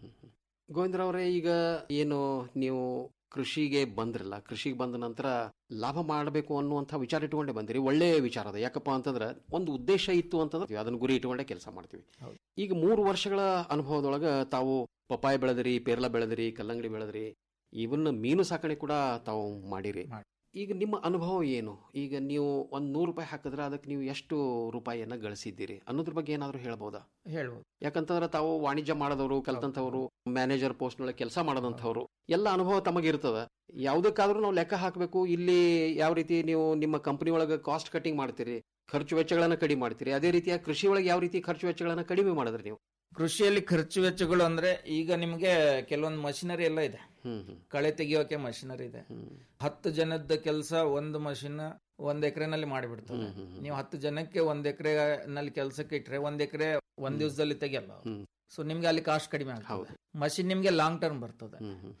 Speaker 9: ಗೋವಿಂದ್ರ ಅವರೇ ಈಗ ಏನು ನೀವು ಕೃಷಿಗೆ ಬಂದ್ರಲ್ಲ ಕೃಷಿಗೆ ಬಂದ ನಂತರ ಲಾಭ ಮಾಡಬೇಕು ಅನ್ನುವಂಥ ವಿಚಾರ ಇಟ್ಕೊಂಡೇ ಬಂದಿರಿ ಒಳ್ಳೆ ವಿಚಾರ ಅದ ಯಾಕಪ್ಪ ಅಂತಂದ್ರೆ ಒಂದು ಉದ್ದೇಶ ಇತ್ತು ಅಂತಂದ್ರೆ ಅದನ್ನ ಗುರಿ ಇಟ್ಕೊಂಡೇ ಕೆಲಸ ಮಾಡ್ತೀವಿ ಈಗ ಮೂರು ವರ್ಷಗಳ ಅನುಭವದೊಳಗ ತಾವು ಪಪಾಯ ಬೆಳೆದಿರಿ ಪೇರ್ಲ ಬೆಳೆದಿರಿ ಕಲ್ಲಂಗಡಿ ಬೆಳೆದಿರಿ ಇವನ್ನ ಮೀನು ಸಾಕಣೆ ಕೂಡ ತಾವು ಮಾಡಿರಿ ಈಗ ನಿಮ್ಮ ಅನುಭವ ಏನು ಈಗ ನೀವು ಒಂದು ನೂರು ರೂಪಾಯಿ ಹಾಕಿದ್ರೆ ಅದಕ್ಕೆ ನೀವು ಎಷ್ಟು ರೂಪಾಯಿಯನ್ನ ಗಳಿಸಿದ್ದೀರಿ ಅನ್ನೋದ್ರ ಬಗ್ಗೆ ಏನಾದರೂ ಹೇಳ್ಬೋದಾ
Speaker 8: ಹೇಳ್ಬೋದು
Speaker 9: ಯಾಕಂತಂದ್ರೆ ತಾವು ವಾಣಿಜ್ಯ ಮಾಡದವರು ಕಲ್ತಂಥವ್ರು ಮ್ಯಾನೇಜರ್ ಪೋಸ್ಟ್ನೊಳಗೆ ಕೆಲಸ ಮಾಡದಂಥವ್ರು ಎಲ್ಲ ಅನುಭವ ತಮಗಿರ್ತದ ಯಾವುದಕ್ಕಾದ್ರೂ ನಾವು ಲೆಕ್ಕ ಹಾಕಬೇಕು ಇಲ್ಲಿ ಯಾವ ರೀತಿ ನೀವು ನಿಮ್ಮ ಕಂಪನಿ ಒಳಗೆ ಕಾಸ್ಟ್ ಕಟಿಂಗ್ ಮಾಡ್ತೀರಿ ಖರ್ಚು ವೆಚ್ಚಗಳನ್ನ ಕಡಿಮೆ ಮಾಡ್ತೀರಿ ಅದೇ ರೀತಿಯ ಕೃಷಿ ಒಳಗೆ ಯಾವ ರೀತಿ ಖರ್ಚು ವೆಚ್ಚಗಳನ್ನ ಕಡಿಮೆ ಮಾಡಿದ್ರಿ ನೀವು
Speaker 8: ಕೃಷಿಯಲ್ಲಿ ಖರ್ಚು ವೆಚ್ಚಗಳು ಅಂದ್ರೆ ಈಗ ನಿಮಗೆ ಕೆಲವೊಂದು ಮಷಿನರಿ ಎಲ್ಲ ಇದೆ ಕಳೆ ತೆಗಿಯೋಕೆ ಮಷಿನರಿ ಇದೆ ಹತ್ತು ಜನದ ಕೆಲಸ ಒಂದು ಮಷಿನ್ ಒಂದ್ ಎಕರೆನಲ್ಲಿ ಮಾಡಿಬಿಡ್ತದೆ ನೀವು ಹತ್ತು ಜನಕ್ಕೆ ಒಂದ್ ಎಕರೆ ನಲ್ಲಿ ಕೆಲಸಕ್ಕೆ ಇಟ್ರೆ ಒಂದ್ ಎಕರೆ ಒಂದ್ ದಿವಸದಲ್ಲಿ ತೆಗಿಯಲ್ಲ ಸೊ ನಿಮ್ಗೆ ಅಲ್ಲಿ ಕಾಸ್ಟ್ ಕಡಿಮೆ ಆಗ್ತದೆ ಮಷಿನ್ ನಿಮ್ಗೆ ಲಾಂಗ್ ಟರ್ಮ್ ಬರ್ತದೆ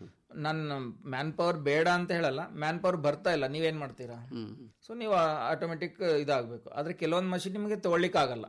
Speaker 8: ನನ್ನ ಮ್ಯಾನ್ ಪವರ್ ಬೇಡ ಅಂತ ಹೇಳಲ್ಲ ಮ್ಯಾನ್ ಪವರ್ ಬರ್ತಾ ಇಲ್ಲ ನೀವೇನ್ ಮಾಡ್ತೀರಾ ಸೊ ನೀವು ಆಟೋಮೆಟಿಕ್ ಇದಾಗಬೇಕು ಆದ್ರೆ ಕೆಲವೊಂದು ಮಷಿನ್ ನಿಮಗೆ ತಗೊಳ್ಲಿಕ್ಕೆ ಆಗಲ್ಲ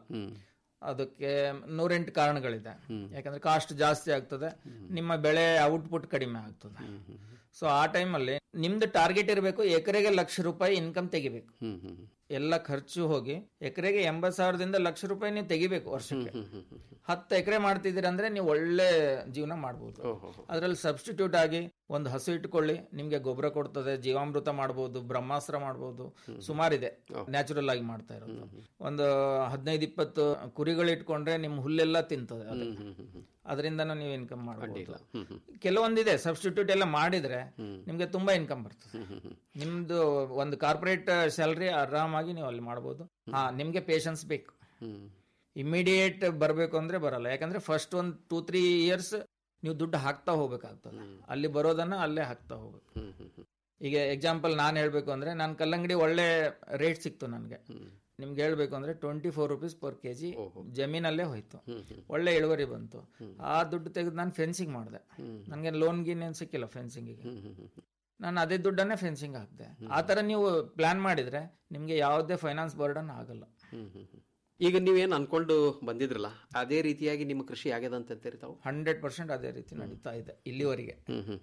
Speaker 8: ಅದಕ್ಕೆ ನೂರೆಂಟು ಕಾರಣಗಳಿದೆ ಯಾಕಂದ್ರೆ ಕಾಸ್ಟ್ ಜಾಸ್ತಿ ಆಗ್ತದೆ ನಿಮ್ಮ ಬೆಳೆ ಔಟ್ಪುಟ್ ಕಡಿಮೆ ಆಗ್ತದೆ ಸೊ ಆ ಟೈಮಲ್ಲಿ ನಿಮ್ದು ಟಾರ್ಗೆಟ್ ಇರಬೇಕು ಎಕರೆಗೆ ಲಕ್ಷ ರೂಪಾಯಿ ಇನ್ಕಮ್ ತೆಗಿಬೇಕು ಎಲ್ಲ ಖರ್ಚು ಹೋಗಿ ಎಕರೆಗೆ ಎಂಬತ್ ಸಾವಿರದಿಂದ ಲಕ್ಷ ರೂಪಾಯಿ ನೀವು ತೆಗಿಬೇಕು ವರ್ಷಕ್ಕೆ ಹತ್ತು ಎಕರೆ ಮಾಡ್ತಿದ್ದೀರಿ ಅಂದ್ರೆ ನೀವು ಒಳ್ಳೆ ಜೀವನ ಮಾಡ್ಬೋದು ಅದ್ರಲ್ಲಿ ಸಬ್ಸ್ಟಿಟ್ಯೂಟ್ ಆಗಿ ಒಂದು ಹಸು ಇಟ್ಕೊಳ್ಳಿ ನಿಮ್ಗೆ ಗೊಬ್ಬರ ಕೊಡ್ತದೆ ಜೀವಾಮೃತ ಮಾಡ್ಬೋದು ಬ್ರಹ್ಮಾಸ್ತ್ರ ಮಾಡ್ಬೋದು ಸುಮಾರಿದೆ ನ್ಯಾಚುರಲ್ ಆಗಿ ಮಾಡ್ತಾ ಇರೋದು ಒಂದು ಹದಿನೈದು ಇಪ್ಪತ್ತು ಕುರಿಗಳು ಇಟ್ಕೊಂಡ್ರೆ ನಿಮ್ ಹುಲ್ಲೆಲ್ಲ ತಿಂತದೆ ಅದು. ಅದರಿಂದನೂ ನೀವು ಇನ್ಕಮ್ ಮಾಡಬಹುದು ಕೆಲವೊಂದಿದೆ ಸಬ್ಸ್ಟಿಟ್ಯೂಟ್ ಎಲ್ಲ ಮಾಡಿದ್ರೆ ನಿಮ್ಗೆ ತುಂಬಾ ಇನ್ಕಮ್ ಬರ್ತದೆ ನಿಮ್ದು ಒಂದು ಕಾರ್ಪೊರೇಟ್ ಸ್ಯಾಲರಿ ಆರಾಮಾಗಿ ನೀವು ಅಲ್ಲಿ ಮಾಡಬಹುದು ಹಾ ನಿಮ್ಗೆ ಪೇಶನ್ಸ್ ಬೇಕು ಇಮಿಡಿಯೇಟ್ ಬರಬೇಕು ಅಂದ್ರೆ ಬರಲ್ಲ ಯಾಕಂದ್ರೆ ಫಸ್ಟ್ ಒಂದು ಟೂ ತ್ರೀ ಇಯರ್ಸ್ ನೀವು ದುಡ್ಡು ಹಾಕ್ತಾ ಹೋಗ್ಬೇಕಾಗ್ತದೆ ಅಲ್ಲಿ ಬರೋದನ್ನ ಅಲ್ಲೇ ಹಾಕ್ತಾ ಹೋಗ್ಬೇಕು ಈಗ ಎಕ್ಸಾಂಪಲ್ ನಾನು ಹೇಳ್ಬೇಕು ಅಂದ್ರೆ ನಾನು ಕಲ್ಲಂಗಡಿ ಒಳ್ಳೆ ರೇಟ್ ಸಿಕ್ತು ನನಗೆ ನಿಮ್ಗೆ ಹೇಳ್ಬೇಕು ಅಂದ್ರೆ twenty four rupees per K G ಜಮೀನಲ್ಲೇ ಹೋಯ್ತು ಒಳ್ಳೆ ಇಳುವರಿ ಬಂತು ಆ ದುಡ್ಡು ತೆಗೆದು ನಾನು ಫೆನ್ಸಿಂಗ್ ಮಾಡಿದೆ ನನಗೆ ಲೋನ್ ಗೀನ್ ಏನ್ ಸಿಕ್ಕಿಲ್ಲ ಫೆನ್ಸಿಂಗಿಗೆ ನಾನು ಅದೇ ದುಡ್ಡನ್ನೇ ಫೆನ್ಸಿಂಗ್ ಹಾಕಿದೆ ಆ ತರ ನೀವು ಪ್ಲಾನ್ ಮಾಡಿದ್ರೆ ನಿಮ್ಗೆ ಯಾವುದೇ ಫೈನಾನ್ಸ್ ಬರ್ಡನ್ ಆಗಲ್ಲ
Speaker 9: ಈಗ ನೀವೇನು ಅನ್ಕೊಂಡು ಬಂದಿದ್ರಲ್ಲ ಅದೇ ರೀತಿಯಾಗಿ ನಿಮ್ಮ ಕೃಷಿ ಆಗ್ಯದ ಅಂತ ಅಂತೀರಿ ತಾವು
Speaker 8: ಹಂಡ್ರೆಡ್ ಪರ್ಸೆಂಟ್ ಅದೇ ರೀತಿ ನಡೀತಾ ಇದೆ ಇಲ್ಲಿವರೆಗೆ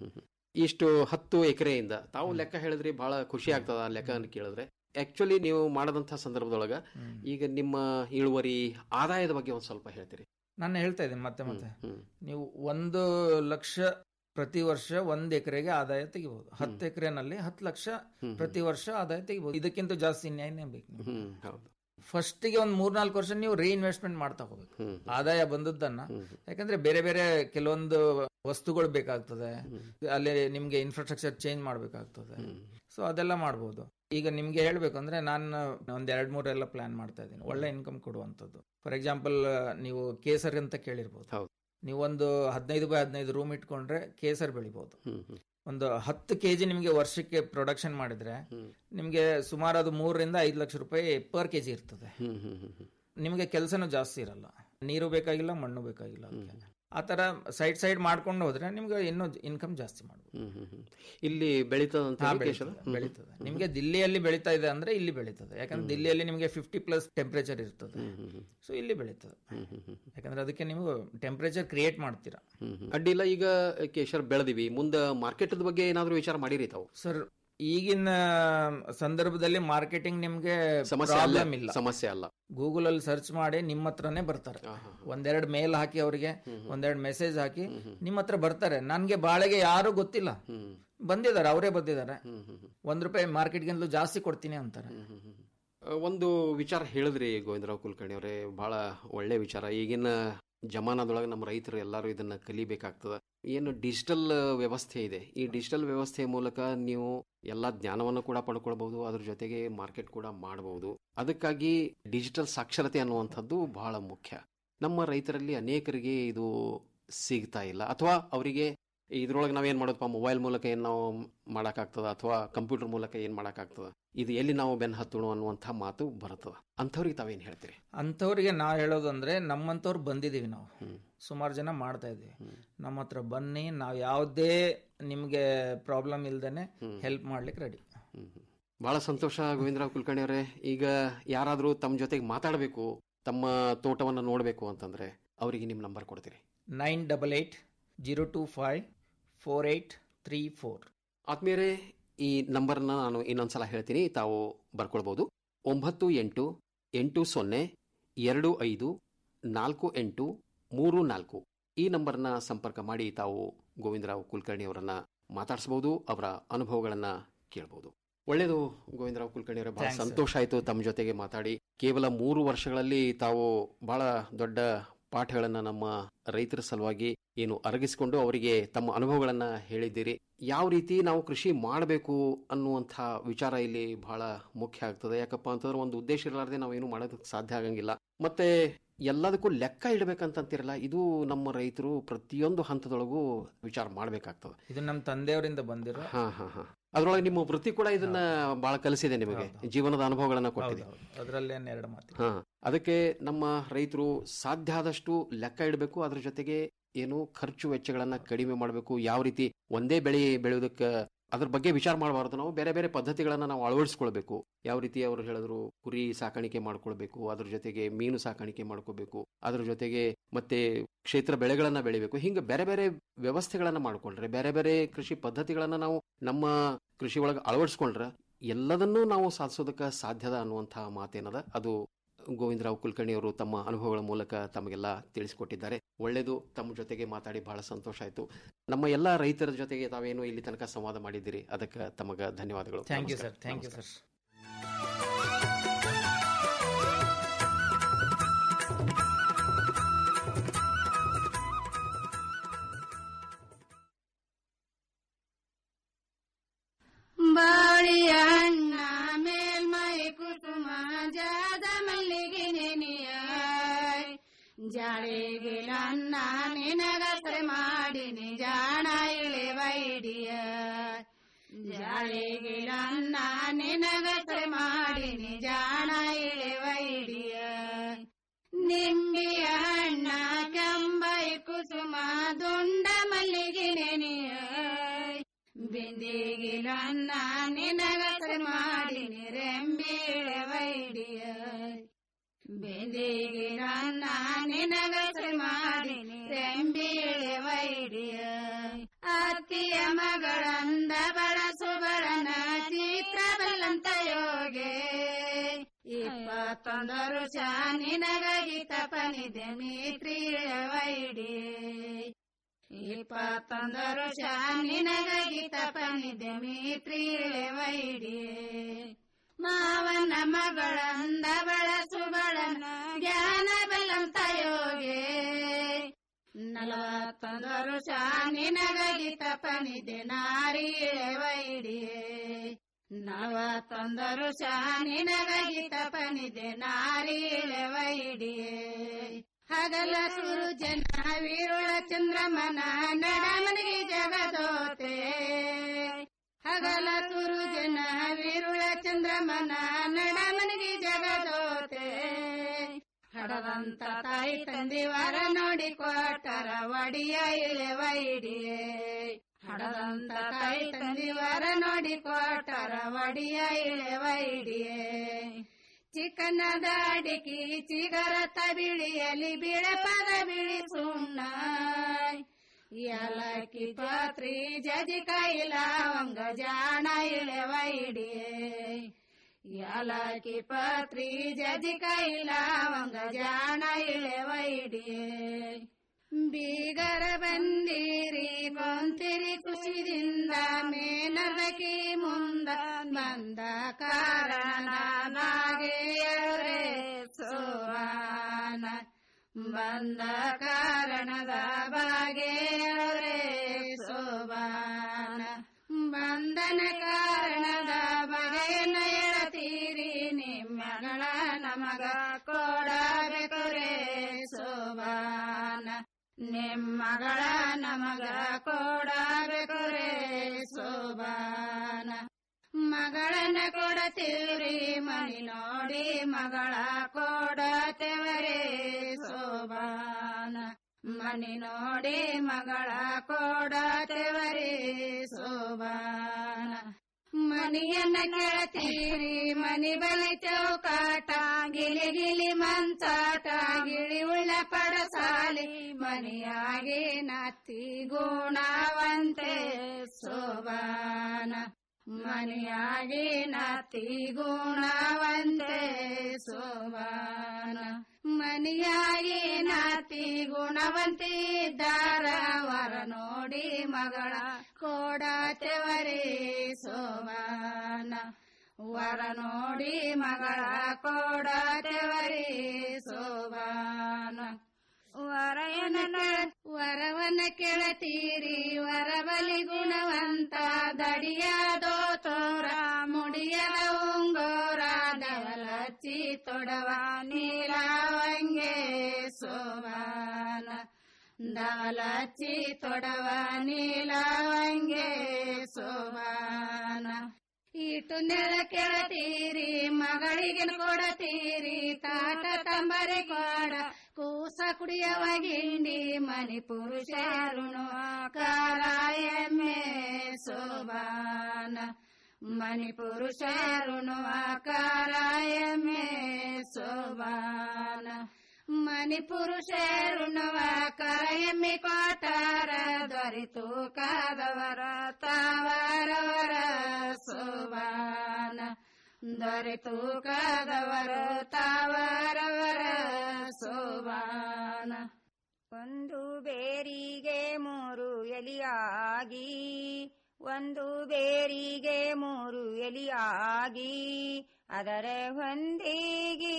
Speaker 9: ಇಷ್ಟು ಹತ್ತು ಎಕರೆಯಿಂದ ತಾವು ಲೆಕ್ಕ ಹೇಳಿದ್ರಿ ಬಹಳ ಖುಷಿ ಆಗ್ತದ ಆ ಲೆಕ್ಕ ಕೇಳಿದ್ರೆ ಆಕ್ಚುಲಿ ನೀವು ಮಾಡದಂತ ಸಂದರ್ಭದೊಳಗ ಈಗ ನಿಮ್ಮ ಇಳುವರಿ ಆದಾಯದ ಬಗ್ಗೆ ಒಂದ್ ಸ್ವಲ್ಪ ಹೇಳ್ತೀರಿ
Speaker 8: ನಾನು ಹೇಳ್ತಾ ಇದ್ದೀನಿ ಮತ್ತೆ ಮತ್ತೆ ನೀವು ಒಂದು ಲಕ್ಷ ಪ್ರತಿ ವರ್ಷ ಒಂದ್ ಎಕರೆಗೆ ಆದಾಯ ತೆಗಿಬಹುದು ಹತ್ತು ಎಕರೆನಲ್ಲಿ ಹತ್ತು ಲಕ್ಷ ಪ್ರತಿ ವರ್ಷ ಆದಾಯ ತೆಗಿಬಹುದು ಇದಕ್ಕಿಂತ ಜಾಸ್ತಿ ಇನ್ಯಾನೇ ಬೇಕು ನಿಮ್ಗೆ.
Speaker 9: ಹೌದು
Speaker 8: ಫಸ್ಟಿಗೆ ಒಂದು ಮೂರ್ನಾಲ್ಕು ವರ್ಷ ನೀವು ರೀಇನ್ವೆಸ್ಟ್ಮೆಂಟ್ ಮಾಡ್ತಾ ಹೋಗ್ಬೇಕು ಆದಾಯ ಬಂದದ್ದನ್ನ ಯಾಕಂದ್ರೆ ಬೇರೆ ಬೇರೆ ಕೆಲವೊಂದು ವಸ್ತುಗಳು ಬೇಕಾಗ್ತದೆ ಅಲ್ಲಿ ನಿಮ್ಗೆ ಇನ್ಫ್ರಾಸ್ಟ್ರಕ್ಚರ್ ಚೇಂಜ್ ಮಾಡ್ಬೇಕಾಗ್ತದೆ ಸೊ ಅದೆಲ್ಲ ಮಾಡ್ಬೋದು ಈಗ ನಿಮ್ಗೆ ಹೇಳ್ಬೇಕು ಅಂದ್ರೆ ನಾನು ಒಂದ್ ಎರಡ್ ಮೂರೆಲ್ಲ ಪ್ಲಾನ್ ಮಾಡ್ತಾ ಇದ್ದೀನಿ ಒಳ್ಳೆ ಇನ್ಕಮ್ ಕೊಡುವಂಥದ್ದು ಫಾರ್ ಎಕ್ಸಾಂಪಲ್ ನೀವು ಕೇಸರ್ ಅಂತ ಕೇಳಿರ್ಬೋದು ನೀವು ಒಂದು ಹದಿನೈದು ಬೈ ಹದಿನೈದು ರೂಮ್ ಇಟ್ಕೊಂಡ್ರೆ ಕೇಸರ್ ಬೆಳಿಬಹುದು ಒಂದು ಹತ್ತು ಕೆಜಿ ನಿಮಗೆ ವರ್ಷಕ್ಕೆ ಪ್ರೊಡಕ್ಷನ್ ಮಾಡಿದ್ರೆ ನಿಮಗೆ ಸುಮಾರು ಅದು ಮೂರರಿಂದ ಐದು ಲಕ್ಷ ರೂಪಾಯಿ ಪರ್ ಕೆಜಿ ಇರ್ತದೆ ನಿಮಗೆ ಕೆಲಸನೂ ಜಾಸ್ತಿ ಇರಲ್ಲ ನೀರು ಬೇಕಾಗಿಲ್ಲ ಮಣ್ಣು ಬೇಕಾಗಿಲ್ಲ ಅದಕ್ಕೆ ಆ ತರ ಸೈಡ್ ಸೈಡ್ ಮಾಡ್ಕೊಂಡು ಹೋದ್ರೆ ನಿಮ್ಗೆ ಇನ್ನೂ ಇನ್ಕಮ್ ಜಾಸ್ತಿ ಮಾಡ್ಬೋದು
Speaker 9: ಇಲ್ಲಿ ಬೆಳೀತದಂತ
Speaker 8: ಹಾ,
Speaker 9: ಹೇಳಿ ಕೇಶವ?
Speaker 8: ಬೆಳೀತದೆ, ಬೆಳೀತದೆ ನಿಮ್ಗೆ ದಿಲ್ಲಿಯಲ್ಲಿ ಬೆಳೀತಾ ಇದೆ ಅಂದ್ರೆ ಇಲ್ಲಿ ಬೆಳೀತದೆ ಯಾಕಂದ್ರೆ ದಿಲ್ಲಿಯಲ್ಲಿ ನಿಮಗೆ ಫಿಫ್ಟಿ ಪ್ಲಸ್ ಟೆಂಪರೇಚರ್ ಇರ್ತದೆ ಸೊ ಇಲ್ಲಿ ಬೆಳೀತದೆ ಯಾಕಂದ್ರೆ ಅದಕ್ಕೆ ನೀವು ಟೆಂಪರೇಚರ್ ಕ್ರಿಯೇಟ್ ಮಾಡ್ತೀರಾ
Speaker 9: ಅಡ್ಡಿಲ್ಲ ಈಗ ಕೇಶರ್ ಬೆಳೆದಿವಿ ಮುಂದೆ ಮಾರ್ಕೆಟ್ ಬಗ್ಗೆ ಏನಾದ್ರು ವಿಚಾರ ಮಾಡಿರಿ ತಾವು
Speaker 8: ಸರ್ ಈಗಿನ ಸಂದರ್ಭದಲ್ಲಿ ಮಾರ್ಕೆಟಿಂಗ್ ನಿಮ್ಗೆ
Speaker 9: ಸಮಸ್ಯೆ ಅಲ್ಲ
Speaker 8: ಪ್ರಾಬ್ಲಮ್ ಇಲ್ಲ
Speaker 9: ಸಮಸ್ಯೆ ಅಲ್ಲ
Speaker 8: ಗೂಗಲ್ ಅಲ್ಲಿ ಸರ್ಚ್ ಮಾಡಿ ನಿಮ್ಮ ಹತ್ರನೇ ಬರ್ತಾರೆ ಒಂದೆರಡು ಮೇಲ್ ಹಾಕಿ ಅವರಿಗೆ ಒಂದೆರಡು ಮೆಸೇಜ್ ಹಾಕಿ ನಿಮ್ಮ ಹತ್ರ ಬರ್ತಾರೆ ನನ್ಗೆ ಬಾಳೆಗೆ ಯಾರು ಗೊತ್ತಿಲ್ಲ ಬಂದಿದ್ದಾರೆ ಅವರೇ ಬಂದಿದ್ದಾರೆ ಒಂದ್ ರೂಪಾಯಿ ಮಾರ್ಕೆಟ್ಗಿಂತಲೂ ಜಾಸ್ತಿ ಕೊಡ್ತೀನಿ ಅಂತಾರೆ
Speaker 9: ಆ, ಒಂದು ವಿಚಾರ ಹೇಳಿದ್ರಿ ಗೋವಿಂದರಾವ್ ಕುಲಕರ್ಣಿ ಅವರೇ ಬಹಳ ಒಳ್ಳೆ ವಿಚಾರ ಈಗಿನ ಜಮಾನದೊಳಗೆ ನಮ್ಮ ರೈತರು ಎಲ್ಲರೂ ಇದನ್ನ ಕಲಿಬೇಕಾಗ್ತದ ಏನು ಡಿಜಿಟಲ್ ವ್ಯವಸ್ಥೆ ಇದೆ ಈ ಡಿಜಿಟಲ್ ವ್ಯವಸ್ಥೆಯ ಮೂಲಕ ನೀವು ಎಲ್ಲ ಜ್ಞಾನವನ್ನು ಕೂಡ ಪಡ್ಕೊಳ್ಬಹುದು ಅದ್ರ ಜೊತೆಗೆ ಮಾರ್ಕೆಟ್ ಕೂಡ ಮಾಡಬಹುದು ಅದಕ್ಕಾಗಿ ಡಿಜಿಟಲ್ ಸಾಕ್ಷರತೆ ಅನ್ನುವಂಥದ್ದು ಬಹಳ ಮುಖ್ಯ ನಮ್ಮ ರೈತರಲ್ಲಿ ಅನೇಕರಿಗೆ ಇದು ಸಿಗ್ತಾ ಇಲ್ಲ ಅಥವಾ ಅವರಿಗೆ ಇದ್ರೊಳಗೆ ನಾವೇನ್ ಮಾಡೋದಪ್ಪ ಮೊಬೈಲ್ ಮೂಲಕ ಏನ್ ನಾವು ಮಾಡಕ್ಕಾಗ್ತದ ಅಥವಾ ಕಂಪ್ಯೂಟರ್ ಮೂಲಕ ಏನ್ ಮಾಡಕ್ಕಾಗ್ತದ ಇದು ಎಲ್ಲಿ ನಾವು ಬೆನ್ ಹತ್ತೋಣ ಅನ್ನುವಂಥ ಮಾತು ಬರ್ತದ ಅಂಥವ್ರಿಗೆ ತಾವೇನ್ ಹೇಳ್ತೀರಿ
Speaker 8: ಅಂಥವ್ರಿಗೆ ನಾವು ಹೇಳೋದು ಅಂದ್ರೆ ನಮ್ಮಂಥವ್ರು ಬಂದಿದೀವಿ ನಾವು ಸುಮಾರು ಜನ ಮಾಡ್ತಾ ಇದೀವಿ ನಮ್ಮ ಹತ್ರ ಬನ್ನಿ ನಾವು ಯಾವುದೇ ನಿಮ್ಗೆ ಪ್ರಾಬ್ಲಮ್ ಇಲ್ದೇನೆ ಹೆಲ್ಪ್ ಮಾಡ್ಲಿಕ್ಕೆ ರೆಡಿ
Speaker 9: ಬಹಳ ಸಂತೋಷ ಗೋವಿಂದರಾವ್ ಕುಲಕರ್ಣಿ ಅವರೇ ಈಗ ಯಾರಾದರೂ ತಮ್ಮ ಜೊತೆಗೆ ಮಾತಾಡಬೇಕು ತಮ್ಮ ತೋಟವನ್ನು ನೋಡಬೇಕು ಅಂತಂದ್ರೆ ಅವರಿಗೆ ನಿಮ್ಮ ನಂಬರ್ ಕೊಡ್ತೀರಿ
Speaker 8: nine double eight zero two five four eight three four
Speaker 9: ಆತ್ಮೀಯರೇ ಈ ನಂಬರ್ನ ನಾನು ಇನ್ನೊಂದ್ಸಲ ಹೇಳ್ತೀನಿ ತಾವು ಬರ್ಕೊಳ್ಬೋದು ಒಂಬತ್ತು ಎಂಟು ಎಂಟು ಸೊನ್ನೆ ಎರಡು ಐದು ನಾಲ್ಕು ಎಂಟು ಮೂರು ನಾಲ್ಕು ಈ ನಂಬರ್ನ ಸಂಪರ್ಕ ಮಾಡಿ ತಾವು ಗೋವಿಂದರಾವ್ ಕುಲಕರ್ಣಿ ಅವರನ್ನ ಮಾತಾಡಿಸಬಹುದು ಅವರ ಅನುಭವಗಳನ್ನ ಕೇಳಬಹುದು ಒಳ್ಳೆಯದು ಗೋವಿಂದರಾವ್ ಕುಲಕರ್ಣಿ ಅವರೇ ಬಹಳ
Speaker 8: Thanks, sir.
Speaker 9: ಸಂತೋಷ ಆಯಿತು ತಮ್ಮ ಜೊತೆಗೆ ಮಾತಾಡಿ ಕೇವಲ ಮೂರು ವರ್ಷಗಳಲ್ಲಿ ತಾವು ಬಹಳ ದೊಡ್ಡ ಪಾಠಗಳನ್ನ ನಮ್ಮ ರೈತರ ಸಲುವಾಗಿ ಏನು ಅರಗಿಸಿಕೊಂಡು ಅವರಿಗೆ ತಮ್ಮ ಅನುಭವಗಳನ್ನ ಹೇಳಿದ್ದೀರಿ ಯಾವ ರೀತಿ ನಾವು ಕೃಷಿ ಮಾಡಬೇಕು ಅನ್ನುವಂಥ ವಿಚಾರ ಇಲ್ಲಿ ಬಹಳ ಮುಖ್ಯ ಆಗ್ತದೆ ಯಾಕಪ್ಪ ಅಂತಂದ್ರೆ ಒಂದು ಉದ್ದೇಶ ಇರಲಾರ್ದೆ ನಾವೇನು ಮಾಡೋದಕ್ಕೆ ಸಾಧ್ಯ ಆಗಂಗಿಲ್ಲ ಮತ್ತೆ ಎಲ್ಲದಕ್ಕೂ ಲೆಕ್ಕ ಇಡಬೇಕಂತಂತಿರಲ್ಲ ಇದು ನಮ್ಮ ರೈತರು ಪ್ರತಿಯೊಂದು ಹಂತದೊಳಗೂ ವಿಚಾರ ಮಾಡಬೇಕಾಗ್ತದೆ
Speaker 8: ಇದು ನಮ್ಮ ತಂದೆಯವರಿಂದ ಬಂದಿರೋ
Speaker 9: ಹಾ ಹಾ ಹಾ ಅದ್ರೊಳಗೆ ನಿಮ್ಮ ವೃತ್ತಿ ಕೂಡ ಇದನ್ನ ಬಹಳ ಕಲಿಸಿದೆ ನಿಮಗೆ ಜೀವನದ ಅನುಭವಗಳನ್ನ ಕೊಟ್ಟಿದೆ
Speaker 8: ಅದರಲ್ಲೇನು ಎರಡು ಮಾತು
Speaker 9: ಹಾ ಅದಕ್ಕೆ ನಮ್ಮ ರೈತರು ಸಾಧ್ಯ ಆದಷ್ಟು ಲೆಕ್ಕ ಇಡಬೇಕು ಅದ್ರ ಜೊತೆಗೆ ಏನು ಖರ್ಚು ವೆಚ್ಚಗಳನ್ನ ಕಡಿಮೆ ಮಾಡಬೇಕು ಯಾವ ರೀತಿ ಒಂದೇ ಬೆಳೆ ಬೆಳೆಯೋದಕ್ಕೆ ಅದ್ರ ಬಗ್ಗೆ ವಿಚಾರ ಮಾಡಬಾರ್ದು ನಾವು ಬೇರೆ ಬೇರೆ ಪದ್ಧತಿಗಳನ್ನ ನಾವು ಅಳವಡಿಸ್ಕೊಳ್ಬೇಕು ಯಾವ ರೀತಿ ಅವರು ಹೇಳಿದ್ರು ಕುರಿ ಸಾಕಾಣಿಕೆ ಮಾಡ್ಕೊಳ್ಬೇಕು ಅದ್ರ ಜೊತೆಗೆ ಮೀನು ಸಾಕಾಣಿಕೆ ಮಾಡ್ಕೋಬೇಕು ಅದ್ರ ಜೊತೆಗೆ ಮತ್ತೆ ಕ್ಷೇತ್ರ ಬೆಳೆಗಳನ್ನ ಬೆಳಿಬೇಕು ಹಿಂಗೆ ಬೇರೆ ಬೇರೆ ವ್ಯವಸ್ಥೆಗಳನ್ನ ಮಾಡ್ಕೊಂಡ್ರೆ ಬೇರೆ ಬೇರೆ ಕೃಷಿ ಪದ್ಧತಿಗಳನ್ನ ನಾವು ನಮ್ಮ ಕೃಷಿ ಒಳಗೆ ಅಳವಡಿಸ್ಕೊಂಡ್ರೆ ಎಲ್ಲದನ್ನೂ ನಾವು ಸಾಧಿಸೋದಕ್ಕೆ ಸಾಧ್ಯದ ಅನ್ನುವಂತಹ ಮಾತೇನದ ಅದು ಗೋವಿಂದರಾವ್ ಕುಲಕರ್ಣಿ ಅವರು ತಮ್ಮ ಅನುಭವಗಳ ಮೂಲಕ ತಮಗೆಲ್ಲ ತಿಳಿಸಿಕೊಟ್ಟಿದ್ದಾರೆ ಒಳ್ಳೆಯದು ತಮ್ಮ ಜೊತೆಗೆ ಮಾತಾಡಿ ಬಹಳ ಸಂತೋಷ ಆಯಿತು ನಮ್ಮ ಎಲ್ಲ ರೈತರ ಜೊತೆಗೆ ತಾವೇನು ಇಲ್ಲಿ ತನಕ ಸಂವಾದ ಮಾಡಿದ್ದೀರಿ ಅದಕ್ಕೆ ತಮಗ ಧನ್ಯವಾದಗಳು
Speaker 8: ಥ್ಯಾಂಕ್ ಯು
Speaker 9: ನಮಸ್ಕಾರ.
Speaker 8: ಸರ್ ಥ್ಯಾಂಕ್ ಯು
Speaker 9: ನಮಸ್ಕಾರ.
Speaker 8: ಸರ್
Speaker 10: ಬಾಳಿಯಣ್ಣ ಮೇಲ್ಮೈ ಕುಸುಮ ಜಾದ ಮಲ್ಲಿಗೆ ನೆನೆಯ ಜಾಳಿಗಿಲನ್ನ ನಿನಗಸರೆ ಮಾಡಿನಿ ಜಾಣ ಇಳೆವ ಇಡಿಯ ಜಾಳಿಗಿಲನ್ನ ನಿನಗಸರೆ ಮಾಡಿನಿ ಜಾಣ ಇಳೆವ ಇಡಿಯ ನಿಂಬಿಯ ಹಣ್ಣ ಕೆಂಬೈ ಕುಸುಮ ದುಂಡ ಮಲ್ಲಿಗೆ ನೆನೆಯ ಬಿಂದಿಗಿಲನ್ನ ನಿನಗಸರೆ ಮಾಡಿನಿ ರೆಂಬೀಳೆ ವೈಡಿಯ ಬಿಂದಿಗಿಲನ್ನ ನಿನಗಸರೆ ಮಾಡಿನಿ ರೆಂಬೀಳೆ ವೈಡಿಯ ಅತ್ತಿಯ ಮಗಳಂದ ಬಳಸು ಬಳನ ಚಿತ್ರ ಬಲ್ಲಂತ ಯೋಗೆ ಇಪ್ಪತ್ತೊಂದು ವರುಷ ನಿನಗಾಗಿ ತಪನಿದೆ ಮೀತ್ರೀಳೆ ವೈಡಿಯೇ ಇಪ್ಪತ್ತೊಂದು ವರುಷ ನಿನಗಾಗಿ ತಪನಿದೆ ಮೀತ್ರೀಳೆ ವೈಡಿಯೇ ಮಾವನ ಮಗಳಂದ ಬಳಸು ಬಳನ ಜ್ಞಾನ ಬಲ್ಲಂತ ಯೋಗೆ ನಲವತ್ತೊಂದು ವರುಷ ನಿನಗಾಗಿ ತಪನಿದೆ ನಾರೀಳೆ ವೈಡಿಯೇ ನಲವತ್ತೊಂದು ವರುಷ ನಿನಗಾಗಿ ತಪನಿದೆ ನಾರೀಳೆ ವೈಡಿಯೇ ಹಗಲ ಸೂರ್ಯನ ವೀರುಳ ಚಂದ್ರಮನ ನಡಮನಿಗೆ ಜಗದೋತೆ ಹಗಲ ಸೂರ್ಯನ ವೀರುಳ ಚಂದ್ರಮನ ನಡಮನಿಗೆ ಜಗದೋತೆ ಹಡದಂತ ತಾಯಿ ತಂದಿವರ ನೋಡಿ ಕೊಟ್ಟರ ಒಡಿಯ ಇಳೆ ವೈಡಿಯೇ ಹಡದಂತ ತಾಯಿ ತಂದಿವರ ನೋಡಿ ಕೊಟ್ಟರ ಒಡಿಯ ಇಳೆ ವೈಡಿಯೇ ಚಿಕನದ ಅಡಿಕೆ ಚಿಗರತ ಬಿಳಿಯಲಿ ಬಿಳೆ ಪದ ಬಿಳಿ ಸುಣ್ಣ ಏಲಕ್ಕಿ ಪಾತ್ರಿ ಜಜಿಕಾಯಿ ಲವಂಗ ಜಾಣ ಇಳೆ ವೈಡಿಯೇ ಏಲಕ್ಕಿ ಪಾತ್ರಿ ಜಜಿಕಾಯಿ ಲವಂಗ ಜಾಣ ಇಳೆ ವೈಡಿಯೇ ಬೀಗರ ಬಂದಿರಿ ಕೊಂತಿರಿ ಖುಷಿದಿಂದ ಮೇನದಕಿ ಮುಂದ ಬಂದ ಕಾರಣ ನಾಗೆಯರೇ ಸೋವಾನ ಬಂದ ಕಾರಣದ ಬಾಗೆಯರೇ ಸೋಬಾನ ಬಂಧನ ಕಾರಣದ ಬಗೆಯನ್ನ ಎಳತೀರಿ ನಿಮ್ಮಗಳ ನಮಗ ಕೊಡಬೇಕುರೇ ಸೋಬಾನ ನಿಮ್ಮಗಳ ನಮಗ ಕೊಡಬೇಕುರೇ ಸೋಬಾನ ಮಗಳನ್ನ ಕೊಡತೀವ್ರಿ ಮನಿ ನೋಡಿ ಮಗಳ ಕೊಡತೇವರೇ ಸೋಬಾನ ಮನಿ ನೋಡಿ ಮಗಳ ಕೊಡತೇವರೇ ಸೋಬಾನ ಮನಿಯನ್ನ ಕೇಳ್ತೀರಿ ಮನಿ ಬಲಿ ಚೌಕಾಟ ಗಿಲಿ ಗಿಲಿ ಮಂಚಾಟ ಗಿಳಿ ಉಳ್ಳ ಪಡಸಾಲಿ ಮನಿಯಾಗಿ ನತ್ತಿ ಗುಣವಂತೆ ಸೋಬಾನ ಮನಿಯಾಗಿ ನತ್ತಿ ಗುಣವಂತೆ ಸೋಬಾನ ಮನಿಯಾಗಿ ನಾತಿ ಗುಣವಂತಿ ಇದ್ದಾರ ವರ ನೋಡಿ ಮಗಳ ಕೋಡಾತೆವರೇ ಸೋಬಾನ ವರ ನೋಡಿ ಮಗಳ ಕೋಡಾತೆವರೇ ಸೋಬಾನ ವರಯನ ವರವನ್ನ ಕೆಳತೀರಿ ವರಬಲಿ ಗುಣವಂತ ದಡಿಯಾದೋ ತೋರ ಮುಡಿಯದ ಉಂಗೋರ ದವಲಚ್ಚಿ ತೊಡವ ನೀಲಾವಂಗೆ ಸೋಬಾನ ದವಲಚ್ಚಿ ತೊಡವ ನೀಲಾವಂಗೆ ಸೋಬಾನ ಇಟ್ಟು ನೆಲ ಕೆಳತೀರಿ ಮಗಳಿಗೆ ಕೊಡತೀರಿ ತಾಟ ತಂಬರಿ ಕೊಡ ಕೂಸ ಕುಡಿಯವ ಗಿಂಡಿ ಮನಿ ಪುರುಷರುಣು ಕಾರ ಎಮ್ಮೆ ಸೋಬಾನ ಮನಿ ಪುರುಷರುಣು ಕಾರ ಎಮ್ಮೆ ಸೋಬಾನ ಮನಿ ಪುರುಷರುಣುವ ಕರ ಎಮ್ಮೆ ಕೊಟ್ಟಾರ ದೊರೆತು ಕಾದವರ ತಾವರವರ ಸೋಬಾನ ದೊರೆತು ಕಾದವರು ತಾವರವರ ಸೋಬಾನ
Speaker 11: ಒಂದು ಬೇರಿಗೆ ಮೂರು ಎಲಿಯಾಗಿ ಒಂದು ಬೇರಿಗೆ ಮೂರು ಎಲಿಯಾಗಿ ಅದರ ಹೊಂದಿಗಿ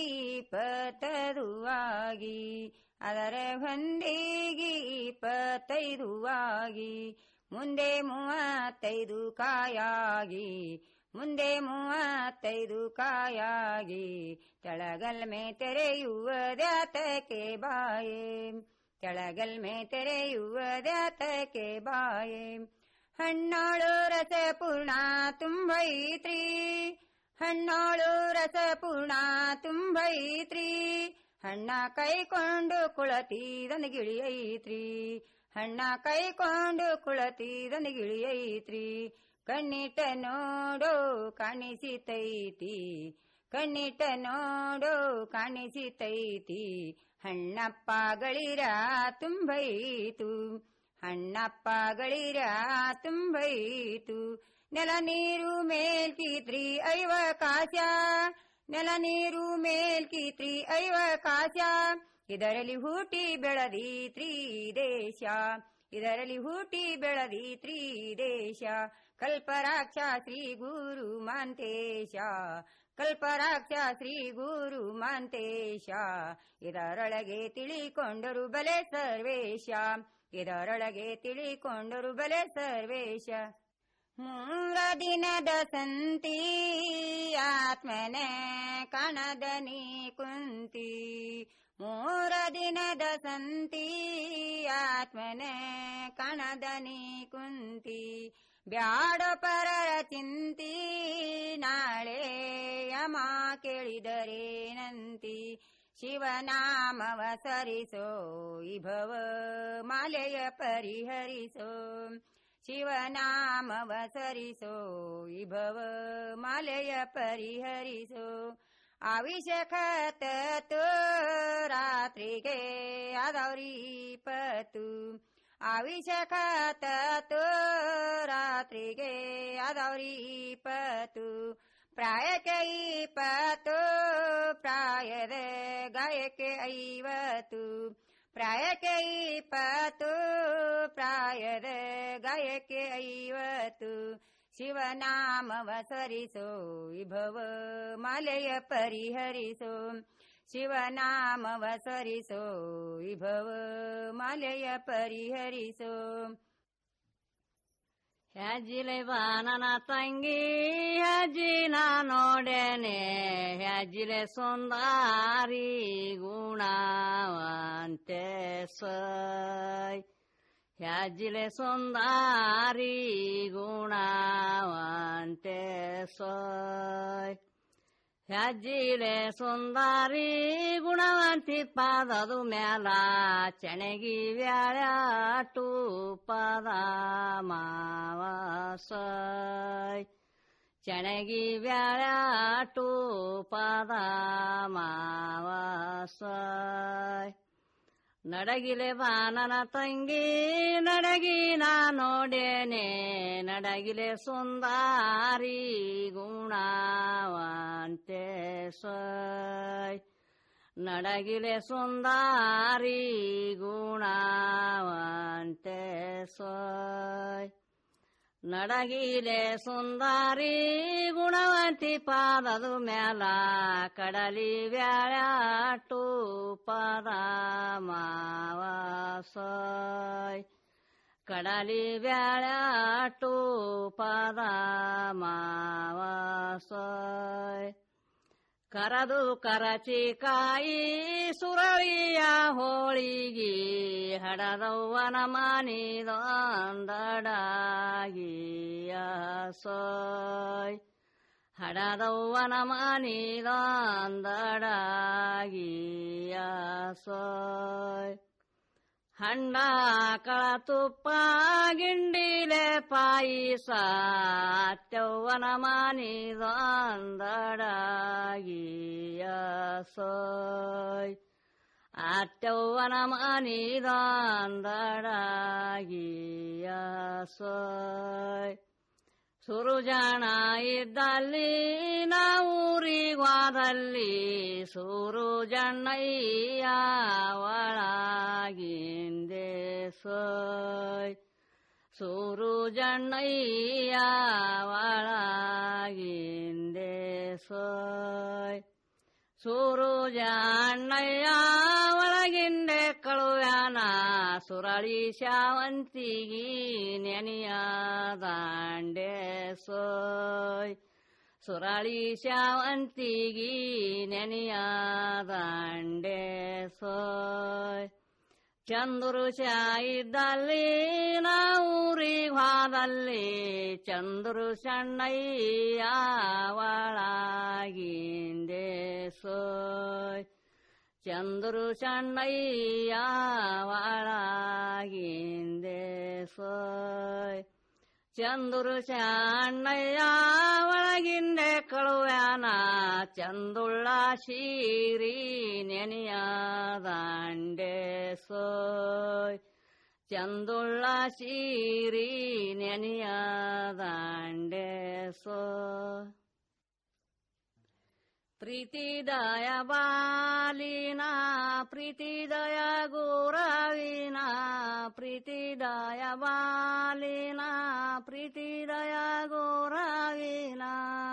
Speaker 11: ಇಪ್ಪತ್ತದುವಾಗಿ ಅದರ ಹೊಂದಿಗಿ ಇಪ್ಪತ್ತೈದುವಾಗಿ ಮುಂದೆ ಮೂವತ್ತೈದು ಕಾಯಾಗಿ ಮುಂದೆ ಮೂವತ್ತೈದು ಕಾಯಾಗಿ ತೆಳಗಲ್ಮೆ ತೆರೆಯುವುದ್ಯಾತಕ್ಕೆ ಬಾಯೆ ತೆಳಗಲ್ಮೆ ತೆರೆಯುವುದ್ಯಾತಕ್ಕೆ ಬಾಯೆ ಹಣ್ಣೋಳು ರಸಪೂರ್ಣ ತುಂಬೈತ್ರಿ ಹಣ್ಣೋಳು ರಸಪೂರ್ಣ ತುಂಬೈತ್ರಿ ಹಣ್ಣ ಕೈಕೊಂಡು ಕುಳತಿದನ ಗಿಳಿಯೈತ್ರಿ ಹಣ್ಣ ಕೈಕೊಂಡು ಕುಳತಿದನ ಗಿಳಿಯೈತ್ರಿ ಕಣ್ಣಿಟ ನೋಡೋ ಕಾಣಿಸಿತೈತಿ ಕಣ್ಣಿಟ ನೋಡೋ ಕಾಣಿಸಿತೈತಿ ಹಣ್ಣಪ್ಪ ಗಳಿರ ತುಂಬೈತು ಹಣ್ಣಪ್ಪ ಗಳಿರ ತುಂಬೈತು ನೆಲ ನೀರು ಮೇಲ್ಕಿತ್ರಿ ಐವ ಕಾಶ ನೆಲ ನೀರು ಮೇಲ್ಕಿತ್ರಿ ಐವ ಕಾಶ ಇದರಲ್ಲಿ ಹೂಟಿ ಬೆಳದೀತ್ರಿ ದೇಶ ಇದರಲ್ಲಿ ಹೂಟಿ ಬೆಳದೀತ್ರಿ ದೇಶ ಕಲ್ಪರಾಕ್ಷ ಶ್ರೀ ಗುರು ಮಾಂತೇಶ ಕಲ್ಪರಾಕ್ಷ ಶ್ರೀ ಗುರು ಮಾಂತೇಶ ಇದರೊಳಗೆ ತಿಳಿಕೊಂಡರು ಬಲೆ ಸರ್ವೇಶ ಇದರೊಳಗೆ ತಿಳಿಕೊಂಡರು ಬಲೆ ಸರ್ವೇಶ ಮೂರ ದಿನದ ಸಂತಿ ಆತ್ಮನೆ ಕಣದನಿ ಕುಂತಿ ಮೂರ ದಿನದ ಸಂತಿ ಆತ್ಮನೆ ಕಣದನಿ ಕುಂತಿ ಬ್ಯಾಡ ಪರರ ಚಿಂತಿ ನಾಳೆ ಯಮ ಕೇಳಿದರೇನಂತಿ ಶಿವನಾಮವ ಸರಿಸೋ ಇಭವ ಮಾಲೆಯ ಪರಿಹರಿಸೋ ಶಿವನಾಮವ ಸರಿಸೋ ಇಭವ ಮಾಲೆಯ ಪರಿಹರಿಸೋ ಅವಿಷಖತ ರಾತ್ರಿಗೆ ಆದವ್ರಿ ಪತು ಅವಿಷಖತ ರಾತ್ರಿಗೆ ಆದವ್ರಿ ಪತು ಪ್ರಾಯಕ್ಕೆ ಇಪ್ಪತ್ತು ಪ್ರಾಯದ ಗಾಯಕ್ಕೆ ಐವತ್ತು ಪ್ರಾಯಕ್ಕೆ ಇಪ್ಪತ್ತು ಪ್ರಾಯದ ಗಾಯಕ್ಕೆ ಐವತ್ತು ಶಿವನಾಮವ ಸರಿಸೋ ವಿಭವ ಮಾಲೆಯ ಪರಿಹರಿಸೋ ಶಿವನಾಮವ ಸರಿಸೋ ವಿಭವ ಮಾಲೆಯ ಪರಿಹರಿಸೋ
Speaker 12: ಹೆಜ್ಜಿಲೆ ಬಾ ನನ್ನ ತಂಗಿ ಹೆಜ್ಜಿನ ನೋಡೇನೆ ಹೆಜ್ಜಿಲೆ ಸುಂದಾರಿ ಗುಣವಂತೆ ಸೈ ಹೆಜ್ಜಿಲೆ ಸುಂದಾರಿ ಗುಣವಂತೆ ಸೈ ಹೆಜ್ಜಿಲೆ ಸುಂದಾರಿ ಗುಣವಂತಿ ಪಾದದು ಮ್ಯಾಲ ಚೆಣಗಿ ವ್ಯಾಳಾಟು ಪದ ಮಾವ ಸೈ ಚಣಗಿ ಬ್ಯಾಳ್ಯಾಟು ಪದ ಮಾವಸಾಯ್ ನಡಗಿಲೆ ಬಾನನ ತಂಗಿ ನಡಗಿ ನಾ ನೋಡೇನೆ ನಡಗಿಲೆ ಸುಂದಾರಿ ಗುಣವಂತೆ ಸೋಯ್ ನಡಗಿಲೆ ಸುಂದಾರಿ ಗುಣವಂತೆ ಸೋಯ್ ನಡಗಿಲೆ ಸುಂದಾರಿ ಗುಣವಂತಿ ಪಾದದು ಮ್ಯಾಲ ಕಡಲಿ ಬ್ಯಾಳ್ಯಾಟು ಪದ ಮಾವಸೋಯ್ ಕಡಲಿ ಬ್ಯಾಳ್ಯಾಟು ಪದ ಮಾವಸೋಯ್ ಕರದು ಕರಚಿ ಕಾಯಿ ಸುರಳಿಯ ಹೋಳಿಗಿ ಹಡದವ್ವನ ಮಾನಿದೊಂದಡಾಗಿಯ ಸೋಯ್ ಹಡದವ್ವನ ಮಾನಿದೊಂದಡಾಗಿಯ ಸೋಯ್ ಹಂಡ ಕಳ ತುಪ್ಪ ಗಿಂಡಿಲೆ ಪಾಯಿಸ ಅತ್ಯವ್ವನ ಮಾನಿದೊಂದಡಾಗಿಯ ಸೋಯ್ ಅತ್ಯವ್ವನ ಮಾನಿದೊಂದಡಾಗಿಯ ಸೋಯ್ ಸುರುಜಾಣ ಇದ್ದಲ್ಲಿ ನಾವೂರಿಗ್ವಾದಲ್ಲಿ ಸುರುಜಣ್ಣಯ್ಯ ಒಳಗಿಂದೆ ಸೋಯ್ ಸುರುಜಣ್ಣಯ್ಯ ಒಳಗಿಂದೆ ಸೋಯ್ ಸುರುಜಣ್ಣಯ್ಯ ಒಳಗಿಂದೆ ಕಳುವ್ಯಾನ ಸುರಳಿ ಶಾವಂತಿಗಿ ನೆನೆಯ ದಾಂಡೆ ಸೋಯ್ ಸುರಳಿ ಶಾವಂತಿಗಿ ನೆನೆಯ ದಾಂಡೆ ಸೋಯ್ ಚಂದ್ರು ಇದ್ದಲ್ಲಿ ನಾವೂರಿ ಹಾದಲ್ಲಿ ಚಂದ್ರು ಸಣ್ಣಯ್ಯ ಒಳಗಿಂದೆ ಸೋಯ್ ಚಂದ್ರು ಸಣ್ಣಯ್ಯ ಒಳಗಿಂದೆ ಸೋಯ್ ಚಂದ್ರು ಸಣ್ಣಯ್ಯ ಒಳಗಿಂದೆ ಕಳುವ್ಯಾನ ಚಂದುಳ್ಳ ಶೀರಿ ನೆನೆಯ ದಾಂಡೆ ಸೋಯ್ ಚಂದುಳ್ಳ ಶೀರಿ ನೆನೆಯ ದಾಂಡೆ ಸೋಯ್ ಪ್ರೀತಿದಯ ಬಾಲಿನ ಪ್ರೀತಿದಯ ಗುರವಿನ ಪ್ರೀತಿದಯ ಬಾಲಿನ ಪ್ರೀತಿದಯ ಗುರವಿನ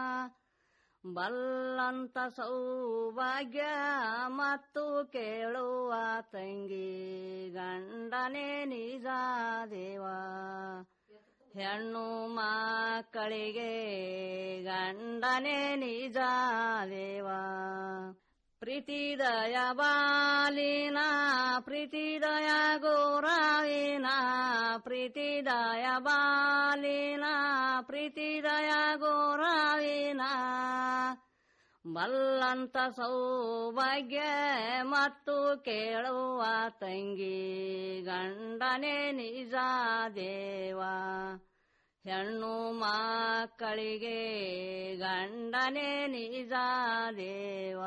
Speaker 12: ಬಲ್ಲಂತ ಸೌಭಾಗ್ಯ ಮತ್ತು ಕೇಳುವ ತಂಗಿ ಗಂಡನೇ ನಿಜ ದೇವ ಹೆಣ್ಣು ಮಕ್ಕಳಿಗೆ ಗಂಡನೇ ನಿಜ ದೇವ ಪ್ರೀತಿದಯ ಬಾಲಿನ ಪ್ರೀತಿದಯ ಗೋರಾವಿನ ಪ್ರೀತಿದಯ ಬಾಲಿನ ಪ್ರೀತಿದಯ ಗೋರಾವಿನ ಬಲ್ಲಂತ ಸೌಭಾಗ್ಯ ಮತ್ತು ಕೇಳುವ ತಂಗಿ ಗಂಡನೇ ನಿಜ ದೇವ ಹೆಣ್ಣು ಮಕ್ಕಳಿಗೆ ಗಂಡನೇ ನಿಜ ದೇವ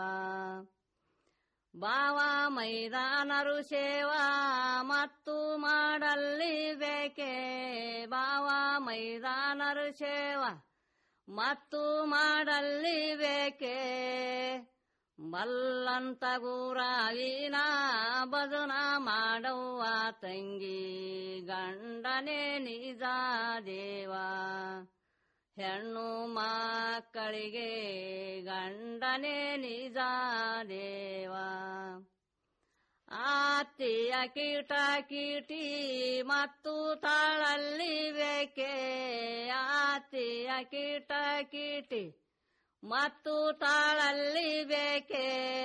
Speaker 12: ಬಾವ ಮೈದಾನರು ಸೇವಾ ಮತ್ತು ಮಾಡಲ್ಲಿ ಬೇಕೆ ಬಾವ ಮೈದಾನರು ಸೇವಾ ಮತ್ತು ಮಾಡಲ್ಲಿ ಬೇಕೆ ಬಲ್ಲಂತ ಗುರಾವಿನ ಬದುನ ಮಾಡುವ ತಂಗಿ ಗಂಡನೇ ನಿಜ ದೇವ ಹೆಣ್ಣು ಮಕ್ಕಳಿಗೆ ಗಂಡನೇ ನಿಜ ದೇವ ಆತಿಯ ಕೀಟ ಕೀಟಿ ಮತ್ತು ತಾಳಲ್ಲಿ ಬೇಕೆ ಆತಿಯ ಕೀಟ ಕೀಟಿ ಮತ್ತು ತಾಳಲ್ಲಿ ಬೇಕೆ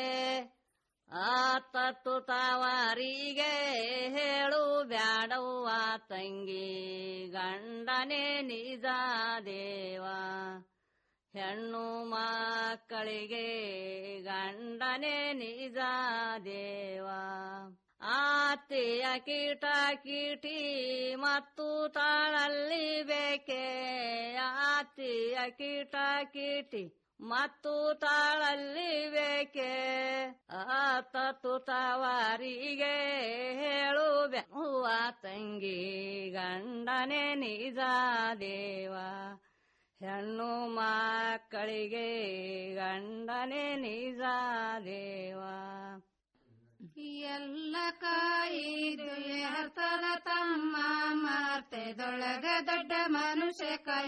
Speaker 12: ಆತತ್ತು ತಾವಾರಿಗೆ ಹೇಳು ಬ್ಯಾಡವ್ವ ತಂಗಿ ಗಂಡನೇ ನಿಜ ದೇವ ಹೆಣ್ಣು ಮಕ್ಕಳಿಗೆ ಗಂಡನೇ ನಿಜ ದೇವ ಆತ ಆತೆಯ ಕೀಟ ಕೀಟಿ ಮತ್ತು ತಾಳಲ್ಲಿ ಬೇಕೆ ಆತೆಯ ಕೀಟ ಕೀಟಿ ಮತ್ತು ತಾಳಲ್ಲಿ ಬೇಕೆ ಆತ ತುತವಾರಿಗೆ ಹೇಳು ಹೂವ ತಂಗಿ ಗಂಡನೆ ನಿಜ ದೇವ ಹೆಣ್ಣು ಮಕ್ಕಳಿಗೆ ಗಂಡನೆ ನಿಜ ದೇವ
Speaker 10: ಎಲ್ಲ ಕಾಯಿದು ಹರ್ತದ ತಮ್ಮ ಮಾರ್ತೆದೊಳಗ ದೊಡ್ಡ ಮನುಷ್ಯ ಕೈ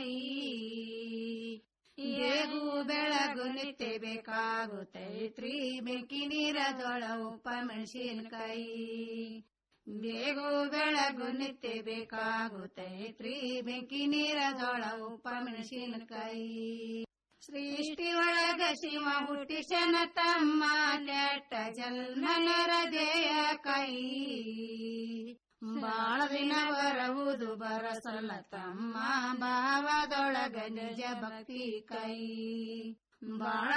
Speaker 10: ಏಗು ಬೆಳಗು ನಿತ್ಯ ಬೇಕಾಗುತ್ತೈತ್ರಿ ಬೆಂಕಿ ನೀರದೊಳ ಉಪ ಮೆಣಸಿನಕಾಯಿ ಬೇಗು ಬೆಳಗು ನಿತ್ಯ ಬೇಕಾಗುತ್ತೈತ್ರಿ ಬೆಂಕಿ ನೀರದೊಳ ಉಪ ಮೆಣಸಿನಕಾಯಿ ಸೃಷ್ಟಿ ಒಳಗ ಶಿವ ಹುಟ್ಟಿಸನ ತಮ್ಮ ನೆಟ್ಟ ಜನ್ಮನರ ದೇಯ ಕೈ ಬಾಳ ದಿನ ಬರುವುದು ಬರಸಲ್ಲ ತಮ್ಮ ಭಾವದೊಳಗ ನಿಜ ಭಕ್ತಿ ಕೈ ಬಾಳ